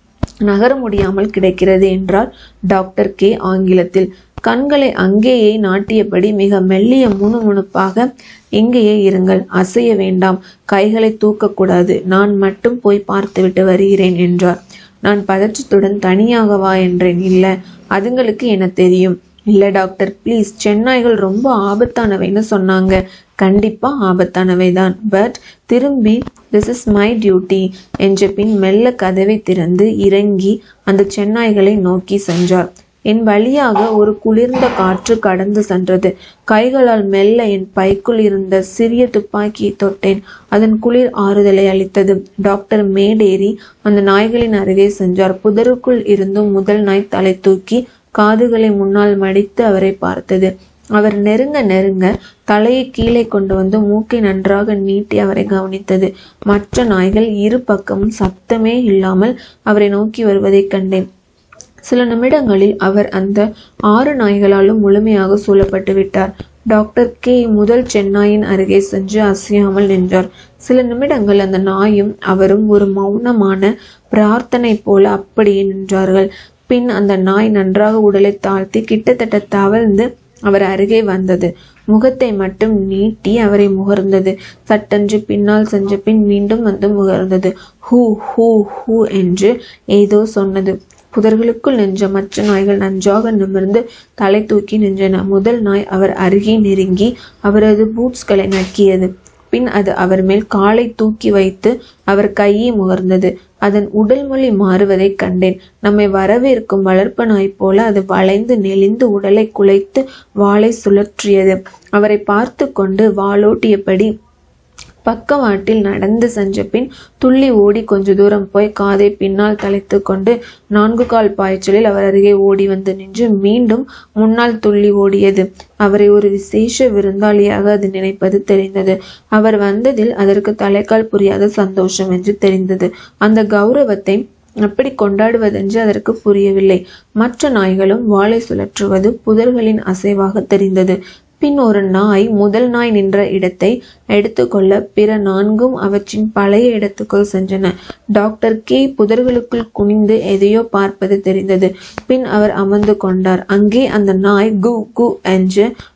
நகர முடியாமல் கிடக்கிறது என்றார் டாக்டர் கே ஆங்கிலத்தில் கண்களை அங்கேயே நாட்டியபடி மிக மெல்லிய முணுமுணுப்பாக இங்கேயே இருங்கள் அசைய வேண்டாம் கைகளை தூக்கக்கூடாது நான் மட்டும் போய் பார்த்துவிட்டு வருகிறேன் என்றார் நான் பதற்றத்துடன் தனியாகவா என்றேன் இல்ல அதுங்களுக்கு என்ன தெரியும் இல்ல டாக்டர் ப்ளீஸ் சென்னாய்கள் ரொம்ப ஆபத்தானவைன்னு சொன்னாங்க கண்டிப்பா ஆபத்தானவை தான் பட் திரும்பி திஸ் இஸ் மை டியூட்டி என்ற பின் மெல்ல கதவை திறந்து இறங்கி அந்த சென்னாய்களை நோக்கி சென்றார் என் வழியாக ஒரு குளிர்ந்த காற்று கடந்து சென்றது கைகளால் மெல்ல என் பைக்குள் இருந்த சிறிய துப்பாக்கியை தொட்டேன் அதன் குளிர் ஆறுதலை அளித்தது டாக்டர் மேடேறி அந்த நாய்களின் அருகே சென்றார் புதருக்குள் இருந்தும் முதல் நாய் தலை தூக்கி காதுகளை முன்னால் மடித்து அவரை பார்த்தது அவர் நெருங்க நெருங்க தலையை கீழே கொண்டு வந்து மூக்கை நன்றாக நீட்டி அவரை கவனித்தது மற்ற நாய்கள் இரு பக்கமும் சத்தமே இல்லாமல் அவரை நோக்கி வருவதைக் கண்டேன் சில நிமிடங்களில் அவர் அந்த ஆறு நாய்களாலும் முழுமையாக சூழப்பட்டு விட்டார் டாக்டர் கே முதல் சென்னாயின் அருகே சென்று அசையாமல் நின்றார் சில நிமிடங்கள் அந்த நாயும் அவரும் ஒரு மௌனமான பிரார்த்தனை போல அப்படியே நின்றார்கள் பின் அந்த நாய் நன்றாக உடலை தாழ்த்தி கிட்டத்தட்ட தவழ்ந்து அவர் அருகே வந்தது முகத்தை மட்டும் நீட்டி அவரை முகர்ந்தது சட்டென்று பின்னால் சென்ற பின் மீண்டும் வந்து முகர்ந்தது ஹூ ஹூ ஹூ என்று ஏதோ சொன்னது புதர்களுக்குள் நின்ற மற்ற நாய்கள் நன்றாக நிமிர்ந்து தலை தூக்கி நின்றன முதல் நாய் அவர் அருகே நெருங்கி அவரது பூட்ஸ்களை நக்கியது பின் அது அவர் மேல் காலை தூக்கி வைத்து அவர் கையை முகர்ந்தது அதன் உடல் மொழி மாறுவதைக் கண்டேன் நம்மை வரவேற்கும் வளர்ப்பு நாய் போல அது வளைந்து நெளிந்து உடலை குலைத்து வாளை சுழற்றியது அவரை பார்த்து கொண்டு வாளோட்டியபடி பக்கவாட்டில் நடந்து சென்ற பின் துள்ளி ஓடி கொஞ்ச தூரம் போய் காதை பின்னால் தலைத்து கொண்டு நான்கு கால் பாய்ச்சலில் அவர் அருகே ஓடி வந்து நின்று மீண்டும் முன்னால் துள்ளி ஓடியது அவரை ஒரு விசேஷ விருந்தாளியாக அது நினைப்பது தெரிந்தது அவர் வந்ததில் அதற்கு தலைக்கால் புரியாத சந்தோஷம் என்று தெரிந்தது அந்த கௌரவத்தை எப்படி கொண்டாடுவதென்று அதற்கு புரியவில்லை மற்ற நாய்களும் வாளை சுழற்றுவது புதர்களின் அசைவாக தெரிந்தது பின் ஒரு நாய் முதல் நாய் நின்ற இடத்தை எடுத்துக்கொள்ள பிற நான்கும் அவற்றின் பழைய இடத்துக்குள் சென்றன டாக்டர் கே புதர்களுக்குள் குனிந்து எதையோ பார்ப்பது தெரிந்தது பின் அவர் அமர்ந்து கொண்டார் அங்கே அந்த நாய் கு கு என்று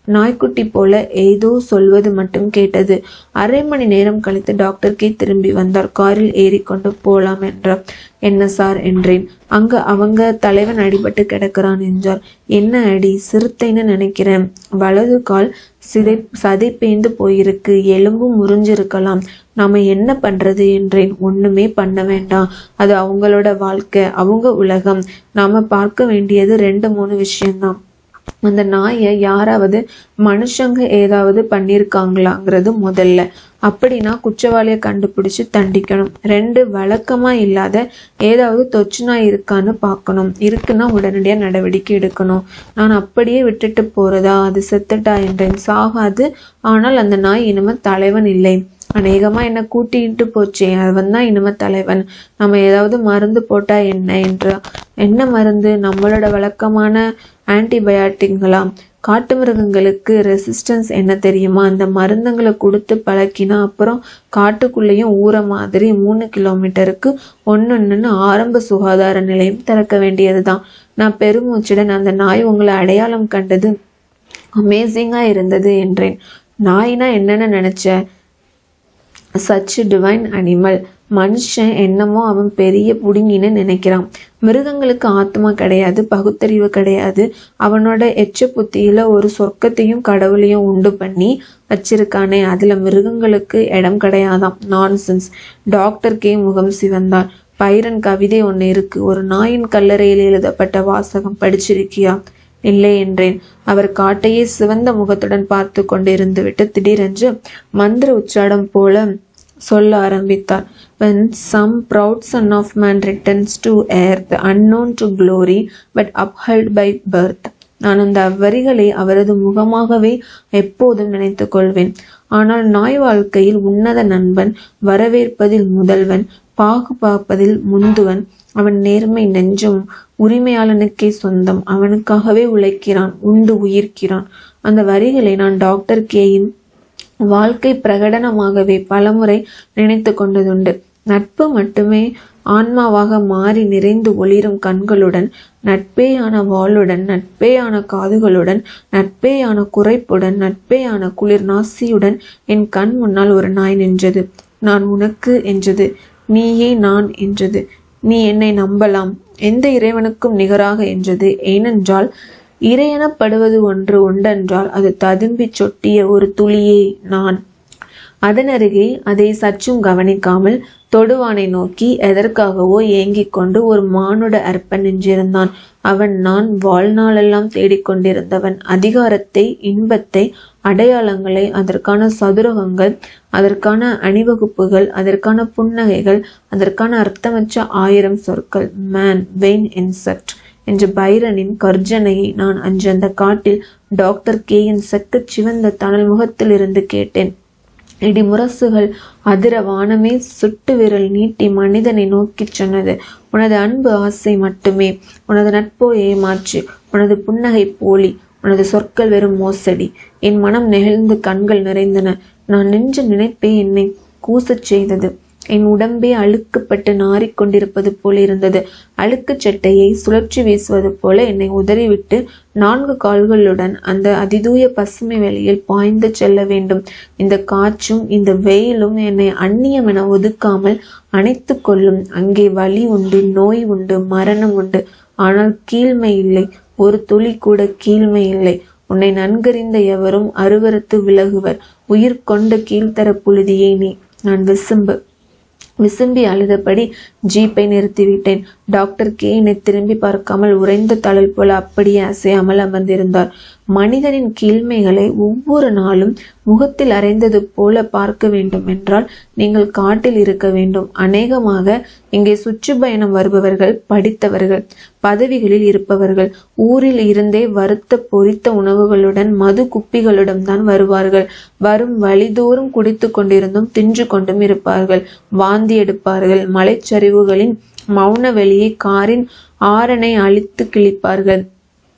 நாய்க்குட்டி போல ஏதோ சொல்வது மட்டும் கேட்டது அரை மணி நேரம் கழித்து டாக்டர் கே திரும்பி வந்தார் காரில் ஏறிக்கொண்டு போலாம் என்றார் என்ன சார் என்றேன் அங்க அவங்க தலைவன் அடிபட்டு கிடக்கிறான் என்றார் என்ன அடி சிறுத்தைன்னு நினைக்கிறேன் வலது கால் சிதை சதை பேந்து போயிருக்கு எலும்பும் முறிஞ்சிருக்கலாம் நாம என்ன பண்றது என்றேன் ஒண்ணுமே பண்ண வேண்டாம் அது அவங்களோட வாழ்க்கை அவங்க உலகம் நாம பார்க்க வேண்டியது ரெண்டு மூணு விஷயம்தான் அந்த நாயை யாராவது மனுஷங்க ஏதாவது பண்ணியிருக்காங்களாங்கிறது முதல்ல அப்படின்னா குற்றவாளியை கண்டுபிடிச்சு தண்டிக்கணும் ரெண்டு வழக்கமா இல்லாத ஏதாவது தொற்று நாய் இருக்கான்னு பார்க்கணும் இருக்குன்னா உடனடியா நடவடிக்கை எடுக்கணும் நான் அப்படியே விட்டுட்டு போறதா அது செத்துட்டா என்றேன் சாகாது ஆனால் அந்த நாய் இனிமே தலைவன் இல்லை அநேகமா என்ன கூட்டிட்டு போச்சே அவன் தான் இனிமே தலைவன் நம்ம ஏதாவது மருந்து போட்டா என்ன என்ற என்ன மருந்து நம்மளோட வழக்கமான ஆன்டிபயாட்டிக்களா காட்டு மிருகங்களுக்கு ரெசிஸ்டன்ஸ் என்ன தெரியுமா அந்த மருந்துங்களை கொடுத்து பழக்கினா அப்புறம் காட்டுக்குள்ளேயும் ஊற மாதிரி மூணு கிலோமீட்டருக்கு ஒன்னொன்னு ஆரம்ப சுகாதார நிலையம் திறக்க வேண்டியதுதான் நான் பெருமூச்சுடன் அந்த நாய் உங்களை அடையாளம் கண்டது அமேசிங்கா இருந்தது என்றேன் நாய்னா என்னன்னு நினைச்ச சச் டிவைன் அனிமல் மனுஷன் என்னமோ அவன் பெரிய புடுங்கின்னு நினைக்கிறான் மிருகங்களுக்கு ஆத்மா கிடையாது பகுத்தறிவு கிடையாது அவனோட எச்ச புத்தியில ஒரு சொர்க்கத்தையும் கடவுளையும் உண்டு பண்ணி வச்சிருக்கானே அதுல மிருகங்களுக்கு இடம் கிடையாதாம் நான்சென்ஸ் டாக்டர் கே முகம் சிவந்தார் பைரன் கவிதை ஒன்று இருக்கு ஒரு நாயின் கல்லறையில் எழுதப்பட்ட வாசகம் படிச்சிருக்கியா இல்லை என்றேன் அவர் காட்டையே சிவந்த முகத்துடன் பார்த்து கொண்டிருந்து விட்டு திடீரென்று மந்திர உச்சாடம் போல சொல்ல ஆரம்பித்தார் when some proud son of man returns to earth unknown to glory but upheld by birth நான் அந்த வரிகளை அவரது முகமாகவே எப்போதும் நினைத்துக் கொள்வேன் ஆனால் நாய் வாழ்க்கையில் உன்னத நண்பன் வரவேற்பதில் முதல்வன் பாகு பார்ப்பதில் முந்துவன் அவன் நேர்மை நெஞ்சம் உரிமையாளனுக்கே சொந்தம் அவனுக்காகவே உழைக்கிறான் உண்டு உயிர்க்கிறான் அந்த வரிகளை நான் டாக்டர் கேயின் வாழ்க்கை பிரகடனமாகவே பலமுறை நினைத்து கொண்டதுண்டு நட்பு மட்டுமே ஆன்மாவாக மாறி நிறைந்து ஒளிரும் கண்களுடன் நட்பேயான வாளுடன் நட்பேயான காதுகளுடன் நட்பேயான குறைப்புடன் நட்பேயான குளிர் நாசியுடன் என் கண் முன்னால் ஒரு நாய் நின்றது நான் உனக்கு என்றது நீயே நான் என்றது நீ என்னை நம்பலாம் எந்த இறைவனுக்கும் நிகராக என்றது ஏனென்றால் இறையெனப்படுவது ஒன்று உண்டென்றால் அது ததும்பிச் சொட்டிய ஒரு துளியே நான் அதன் அருகே அதை சற்றும் கவனிக்காமல் தொடுவானை நோக்கி எதற்காகவோ ஏங்கிக் கொண்டு ஒரு மானுட அற்பன் நின்றிருந்தான் அவன் நான் வாழ்நாளெல்லாம் தேடிக்கொண்டிருந்தவன் அதிகாரத்தை இன்பத்தை அடையாளங்களை அதற்கான சதுரகங்கள் அதற்கான அணிவகுப்புகள் அதற்கான புன்னகைகள் அதற்கான அர்த்தமற்ற ஆயிரம் சொற்கள் மேன் வெயின் இன்செக்ட் என்ற பைரனின் கர்ஜனையை நான் அன்று அந்த காட்டில் டாக்டர் கேயின் செக்கச் சிவந்த தனல் முகத்தில் இருந்து கேட்டேன் இடி முரசுகள் அதிர வானமே சுட்டு விரல் நீட்டி மனிதனை நோக்கிச் சொன்னது உனது அன்பு ஆசை மட்டுமே உனது நட்போ ஏமாற்று உனது புன்னகை போலி உனது சொற்கள் வெறும் மோசடி என் மனம் நெகிழ்ந்து கண்கள் நிறைந்தன நான் நின்ற நினைப்பே என்னை கூசச் செய்தது என் உடம்பே அழுக்கப்பட்டு நாறிக்கொண்டிருப்பது போல இருந்தது அழுக்குச் சட்டையை சுழற்சி வீசுவது போல என்னை உதறிவிட்டு நான்கு கால்களுடன் அந்த அதிதூய பசுமை வெளியில் பாய்ந்து செல்ல வேண்டும் இந்த காற்றும் இந்த வெயிலும் என்னை அந்நியம் என ஒதுக்காமல் அணைத்து கொள்ளும் அங்கே வலி உண்டு நோய் உண்டு மரணம் உண்டு ஆனால் கீழ்மை இல்லை ஒரு துளி கூட கீழ்மை இல்லை உன்னை நன்கறிந்த எவரும் அருவருத்து விலகுவர் உயிர் கொண்ட கீழ்த்தர புழுதியை நீ நான் விசும்பு விசும்பி அழுதபடி ஜீப்பை நிறுத்திவிட்டேன் டாக்டர் கே என்னை திரும்பி பார்க்காமல் உறைந்த தழல் போல அப்படியே அசையாமல் அமர்ந்திருந்தார் மனிதனின் கீழ்மைகளை ஒவ்வொரு நாளும் முகத்தில் அறைந்தது போல பார்க்க வேண்டும் என்றால் நீங்கள் காட்டில் இருக்க வேண்டும் அநேகமாக இங்கே சுற்றுப்பயணம் வருபவர்கள் படித்தவர்கள் பதவிகளில் இருப்பவர்கள் ஊரில் இருந்தே வறுத்த பொரித்த உணவுகளுடன் மது குப்பிகளுடன் தான் வருவார்கள் வரும் வழிதோறும் குடித்து கொண்டிருந்தும் தின்று கொண்டும் இருப்பார்கள் வாந்தி எடுப்பார்கள் மலைச்சரிவுகளின் மௌன வெளியை காரின் ஆரனை அழித்து கிழிப்பார்கள்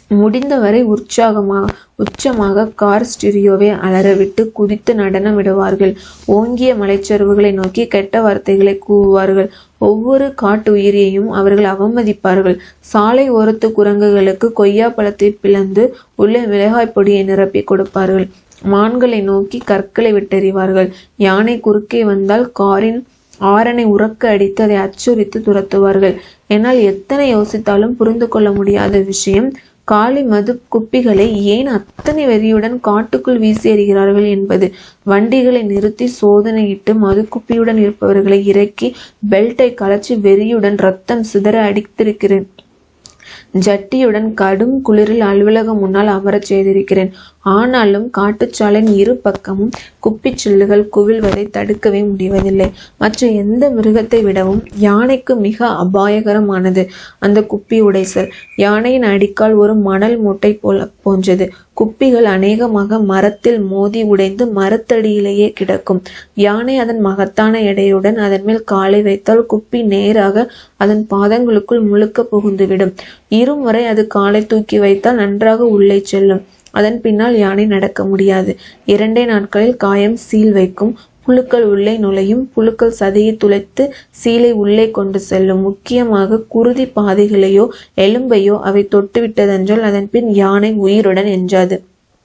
முடிந்தவரை உற்சாகமாக உச்சமாக கார் ஸ்டீரியோவை அலறவிட்டு குதித்து நடனமிடுவார்கள் ஓங்கிய மலைச்சரிவுகளை நோக்கி கெட்ட வார்த்தைகளை கூவுவார்கள் ஒவ்வொரு காட்டு உயிரியையும் அவர்கள் அவமதிப்பார்கள் சாலை ஓரத்து குரங்குகளுக்கு கொய்யா பழத்தை பிளந்து உள்ளே மிளகாய் பொடியை நிரப்பி கொடுப்பார்கள் மான்களை நோக்கி கற்களை விட்டெறிவார்கள் யானை குறுக்கே வந்தால் காரின் ஆரனை உறக்க அடித்து அதை அச்சுறுத்தி துரத்துவார்கள் என்னால் எத்தனை யோசித்தாலும் புரிந்து கொள்ள முடியாத விஷயம் காலி மது குப்பிகளை ஏன் அத்தனை வெறியுடன் காட்டுக்குள் வீசி எறிகிறார்கள் என்பது வண்டிகளை நிறுத்தி சோதனையிட்டு மது குப்பியுடன் இருப்பவர்களை இறக்கி பெல்ட்டை களைச்சி வெறியுடன் ரத்தம் சிதற அடித்திருக்கிறேன் ஜட்டியுடன் கடும் குளிரில் அலுவலகம் முன்னால் அமரச் செய்திருக்கிறேன் ஆனாலும் காட்டுச்சாலையின் இரு பக்கமும் குப்பிச் சில்லுகள் குவிழ்வதை தடுக்கவே முடிவதில்லை மற்ற எந்த மிருகத்தை விடவும் யானைக்கு மிக அபாயகரமானது அந்த குப்பி உடைசல் யானையின் அடிக்கால் ஒரு மணல் மூட்டை போல போன்றது குப்பிகள் அநேகமாக மரத்தில் மோதி உடைந்து மரத்தடியிலேயே கிடக்கும் யானை அதன் மகத்தான எடையுடன் அதன் மேல் காலை வைத்தால் குப்பி நேராக அதன் பாதங்களுக்குள் முழுக்க புகுந்துவிடும் இருமுறை அது காலை தூக்கி வைத்தால் நன்றாக உள்ளே செல்லும் அதன் பின்னால் யானை நடக்க முடியாது இரண்டே நாட்களில் காயம் சீல் வைக்கும் புழுக்கள் உள்ளே நுழையும் புழுக்கள் சதையை துளைத்து சீலை உள்ளே கொண்டு செல்லும் முக்கியமாக குருதி பாதைகளையோ எலும்பையோ அவை தொட்டுவிட்டதென்றால் அதன் பின் யானை உயிருடன் எஞ்சாது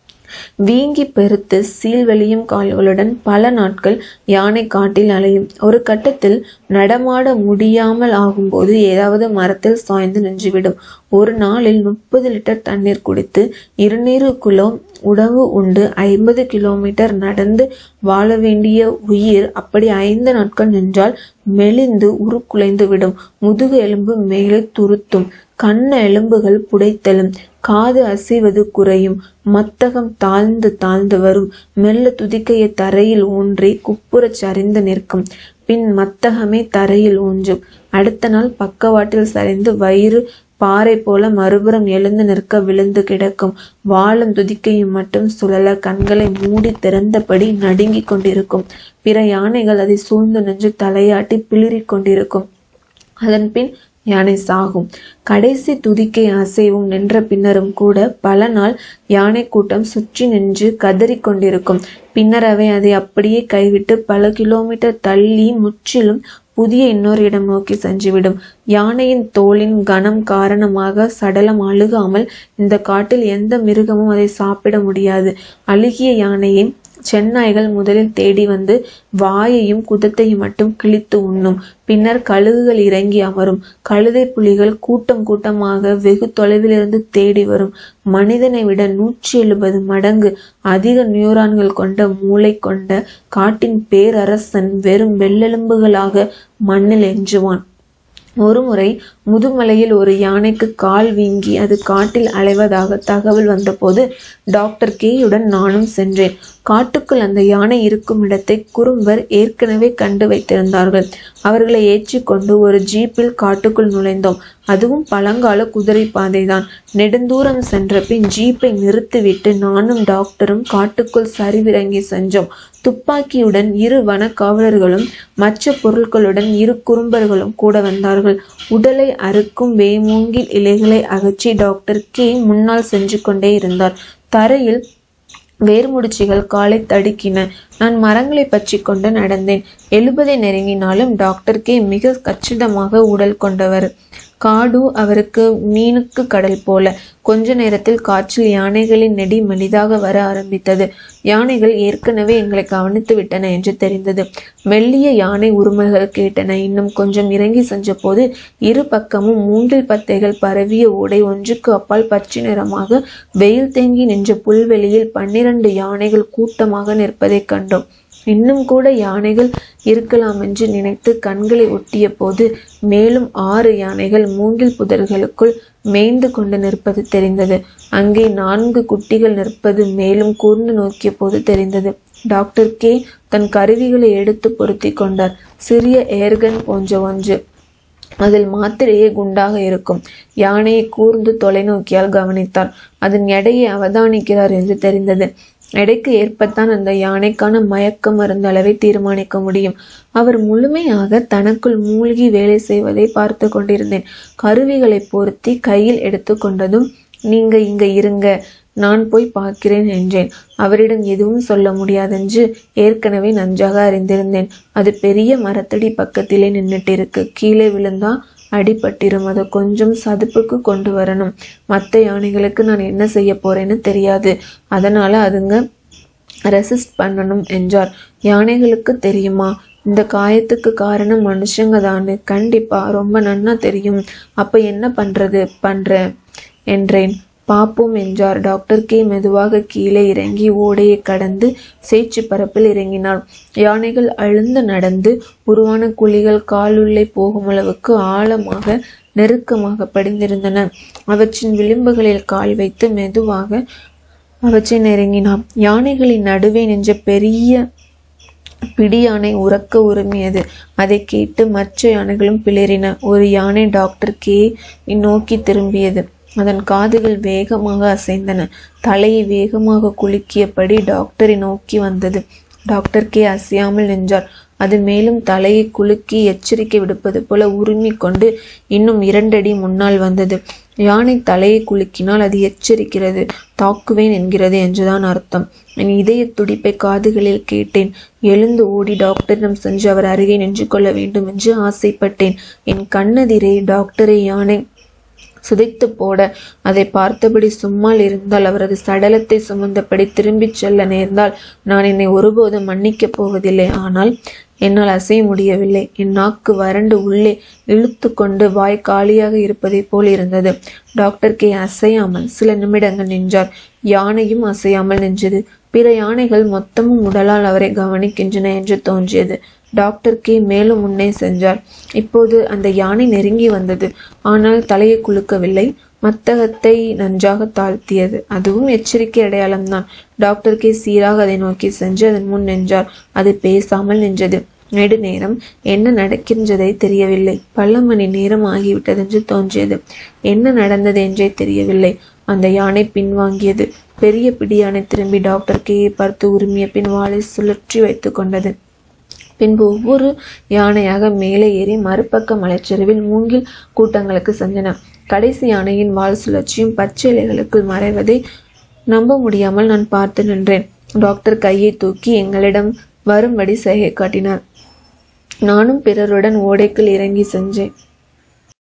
வீங்கி பெருத்து சீல் வெளியும் கால்களுடன் பல நாட்கள் யானை காட்டில் அலையும் ஒரு கட்டத்தில் நடமாட முடியாமல் ஆகும்போது ஏதாவது மரத்தில் சாய்ந்து நின்றுவிடும் ஒரு நாளில் முப்பது லிட்டர் தண்ணீர் குடித்து இருநூறு கிலோ உணவு உண்டு ஐம்பது கிலோமீட்டர் நடந்து வாழ வேண்டிய உயிர் அப்படி ஐந்து நாட்கள் நின்றால் மெலிந்து உருக்குலைந்து விடும் முதுகு எலும்பு மேலே துருத்தும் கண்ண எலும்புகள் புடைத்தலும் காது அசைவது குறையும் மத்தகம் தாழ்ந்து தாழ்ந்து வரும் மெல்ல துதிக்கையை தரையில் ஊன்றி குப்புறச் சரிந்து நிற்கும் பின் மத்தகமே தரையில் ஊன்றும் அடுத்த நாள் பக்கவாட்டில் சரிந்து வயிறு பாறை போல மறுபுறம் எழுந்து நிற்க விழுந்து கிடக்கும் வாழும் துதிக்கையும் மட்டும் சுழல கண்களை மூடி திறந்தபடி நடுங்கிக் கொண்டிருக்கும் பிற யானைகள் அதை சூழ்ந்து நின்று தலையாட்டி பிளிரிக் கொண்டிருக்கும் அதன் பின் யானை சாகும் கடைசி துதிக்கை அசைவும் நின்ற பின்னரும் கூட பல நாள் யானை கூட்டம் சுற்றி நின்று கதறிக் கொண்டிருக்கும் பின்னர் அவை அதை அப்படியே கைவிட்டு பல கிலோமீட்டர் தள்ளி முற்றிலும் புதிய இன்னொரு இடம் நோக்கி சென்றுவிடும் யானையின் தோலின் கனம் காரணமாக சடலம் அழுகாமல் இந்த காட்டில் எந்த மிருகமும் அதை சாப்பிட முடியாது அழுகிய யானையை செந்நாய்கள் முதலில் தேடி வந்து வாயையும் குதத்தையும் மட்டும் கிழித்து உண்ணும் பின்னர் கழுகுகள் இறங்கி அமரும் கழுதை புலிகள் கூட்டம் கூட்டமாக வெகு தொலைவிலிருந்து தேடி வரும் மனிதனை விட நூற்றி எழுபது மடங்கு அதிக நியூரான்கள் கொண்ட மூளை கொண்ட காட்டின் பேரரசன் வெறும் வெள்ளெலும்புகளாக மண்ணில் எஞ்சுவான் ஒருமுறை முதுமலையில் ஒரு யானைக்கு கால் வீங்கி அது காட்டில் அலைவதாக தகவல் வந்தபோது டாக்டர் கேயுடன் நானும் சென்றேன் காட்டுக்குள் அந்த யானை இருக்கும் இடத்தை குறும்பர் ஏற்கனவே கண்டு வைத்திருந்தார்கள் அவர்களை ஏற்றிக்கொண்டு ஒரு ஜீப்பில் காட்டுக்குள் நுழைந்தோம் அதுவும் பழங்கால குதிரை பாதைதான் நெடுந்தூரம் சென்ற பின் ஜீப்பை நிறுத்திவிட்டு நானும் டாக்டரும் காட்டுக்குள் சரிவிறங்கி சென்றோம் துப்பாக்கியுடன் இரு வன காவலர்களும் மற்ற பொருட்களுடன் இரு குறும்பர்களும் கூட வந்தார்கள் உடலை அறுக்கும் வேமூங்கில் இலைகளை அகற்றி டாக்டர் கே முன்னால் சென்று கொண்டே இருந்தார் தரையில் வேர்முடிச்சுகள் காலை தடுக்கின நான் மரங்களை பற்றி கொண்டு நடந்தேன் எழுபதை நெருங்கினாலும் டாக்டர் கே மிக கச்சிதமாக உடல் கொண்டவர் காடு அவருக்கு மீனுக்கு கடல் போல கொஞ்ச நேரத்தில் காற்றில் யானைகளின் நெடி மெலிதாக வர ஆரம்பித்தது யானைகள் ஏற்கனவே எங்களை கவனித்து விட்டன என்று தெரிந்தது மெல்லிய யானை உருமல்கள் கேட்டன இன்னும் கொஞ்சம் இறங்கி சென்றபோது இரு பக்கமும் மூங்கில் பத்தைகள் பரவிய ஓடை ஒன்றுக்கு அப்பால் பச்சை நிறமாக வெயில் தேங்கி நின்ற புல்வெளியில் பன்னிரண்டு யானைகள் கூட்டமாக நிற்பதைக் கண்டோம் இன்னும் கூட யானைகள் இருக்கலாம் என்று நினைத்து கண்களை ஒட்டிய போது மேலும் ஆறு யானைகள் மூங்கில் புதர்களுக்குள் மேய்ந்து கொண்டு நிற்பது தெரிந்தது அங்கே நான்கு குட்டிகள் நிற்பது மேலும் கூர்ந்து நோக்கிய போது தெரிந்தது டாக்டர் கே தன் கருவிகளை எடுத்து பொருத்தி கொண்டார் சிறிய ஏர்கன் போன்ற ஒன்று அதில் மாத்திரையே குண்டாக இருக்கும் யானையை கூர்ந்து தொலைநோக்கியால் கவனித்தார் அதன் எடையை அவதானிக்கிறார் என்று தெரிந்தது எடைக்கு ஏற்பத்தான் அந்த யானைக்கான மயக்க மருந்து அளவை தீர்மானிக்க முடியும் அவர் முழுமையாக தனக்குள் மூழ்கி வேலை செய்வதை பார்த்து கொண்டிருந்தேன் கருவிகளை பொருத்தி கையில் எடுத்து கொண்டதும் நீங்க இங்க இருங்க நான் போய் பார்க்கிறேன் என்றேன் அவரிடம் எதுவும் சொல்ல முடியாதென்று ஏற்கனவே நன்றாக அறிந்திருந்தேன் அது பெரிய மரத்தடி பக்கத்திலே நின்னுட்டு இருக்கு கீழே விழுந்தா அடிபட்டிரும் அதை கொஞ்சம் சதுப்புக்கு கொண்டு வரணும் மற்ற யானைகளுக்கு நான் என்ன செய்ய போறேன்னு தெரியாது அதனால அதுங்க ரெசிஸ்ட் பண்ணணும் என்றார் யானைகளுக்கு தெரியுமா இந்த காயத்துக்கு காரணம் மனுஷங்க தானு கண்டிப்பா ரொம்ப நன்னா தெரியும் அப்ப என்ன பண்றது பண்றேன் என்றேன் பாப்போம் என்றார் டாக்டர் கே மெதுவாக கீழே இறங்கி ஓடையை கடந்து சேற்று பரப்பில் இறங்கினார் யானைகள் அழுந்து நடந்து உருவான குழிகள் காலுள்ளே போகும் அளவுக்கு ஆழமாக நெருக்கமாக படிந்திருந்தன அவற்றின் விளிம்புகளில் கால் வைத்து மெதுவாக அவற்றை நெருங்கினான் யானைகளின் நடுவே நின்ற பெரிய பிடி யானை உறக்க உரிமையது அதை கேட்டு மற்ற யானைகளும் பிளறின ஒரு யானை டாக்டர் கே நோக்கி திரும்பியது அதன் காதுகள் வேகமாக அசைந்தன தலையை வேகமாக குலுக்கியபடி டாக்டரை நோக்கி வந்தது டாக்டர் கே அசையாமல் நின்றார் அது மேலும் தலையை குலுக்கி எச்சரிக்கை விடுப்பது போல உருமிக் கொண்டு இன்னும் இரண்டடி முன்னால் வந்தது யானை தலையை குலுக்கினால் அது எச்சரிக்கிறது தாக்குவேன் என்கிறது என்றுதான் அர்த்தம் என் இதய துடிப்பை காதுகளில் கேட்டேன் எழுந்து ஓடி டாக்டரிடம் சென்று அவர் அருகே நின்று கொள்ள வேண்டும் என்று ஆசைப்பட்டேன் என் கண்ணெதிரே டாக்டரை யானை சுதைத்து போட அதை பார்த்தபடி சும்மால் இருந்தால் அவரது சடலத்தை சுமந்தபடி திரும்பிச் செல்ல நேர்ந்தால் நான் என்னை ஒருபோதும் மன்னிக்கப் போவதில்லை ஆனால் என்னால் அசைய முடியவில்லை என் நாக்கு வறண்டு உள்ளே இழுத்து கொண்டு வாய் காலியாக இருப்பதைப் போல் இருந்தது டாக்டர் கே அசையாமல் சில நிமிடங்கள் நின்றார் யானையும் அசையாமல் நின்றது பிற யானைகள் மொத்தமும் உடலால் அவரை கவனிக்கின்றன என்று தோன்றியது டாக்டர் கே மேலும் முன்னே சென்றார் இப்போது அந்த யானை நெருங்கி வந்தது ஆனால் தலையை குலுக்கவில்லை மத்தகத்தை நன்றாக தாழ்த்தியது அதுவும் எச்சரிக்கை அடையாளம்தான் டாக்டர் கே சீராக அதை நோக்கி சென்று அதன் முன் நின்றார் அது பேசாமல் நின்றது நெடுநேரம் என்ன நடக்கின்றதை தெரியவில்லை பல மணி நேரம் ஆகிவிட்டதென்று தோன்றியது என்ன நடந்தது என்றே தெரியவில்லை அந்த யானை பின்வாங்கியது பெரிய பிடியானை திரும்பி டாக்டர் கேயை பார்த்து உரிமைய பின் வாளை சுழற்றி வைத்துக் கொண்டது பின்பு ஒவ்வொரு யானையாக மேலே ஏறி மறுபக்க மலைச்சரிவில் மூங்கில் கூட்டங்களுக்கு சென்றன கடைசி யானையின் வால் சுழற்சியும் பச்சை இலைகளுக்குள் மறைவதை நம்ப முடியாமல் நான் பார்த்து நின்றேன் டாக்டர் கையை தூக்கி எங்களிடம் வரும்படி சைகை காட்டினார் நானும் பிறருடன் ஓடைக்குள் இறங்கி சென்றேன்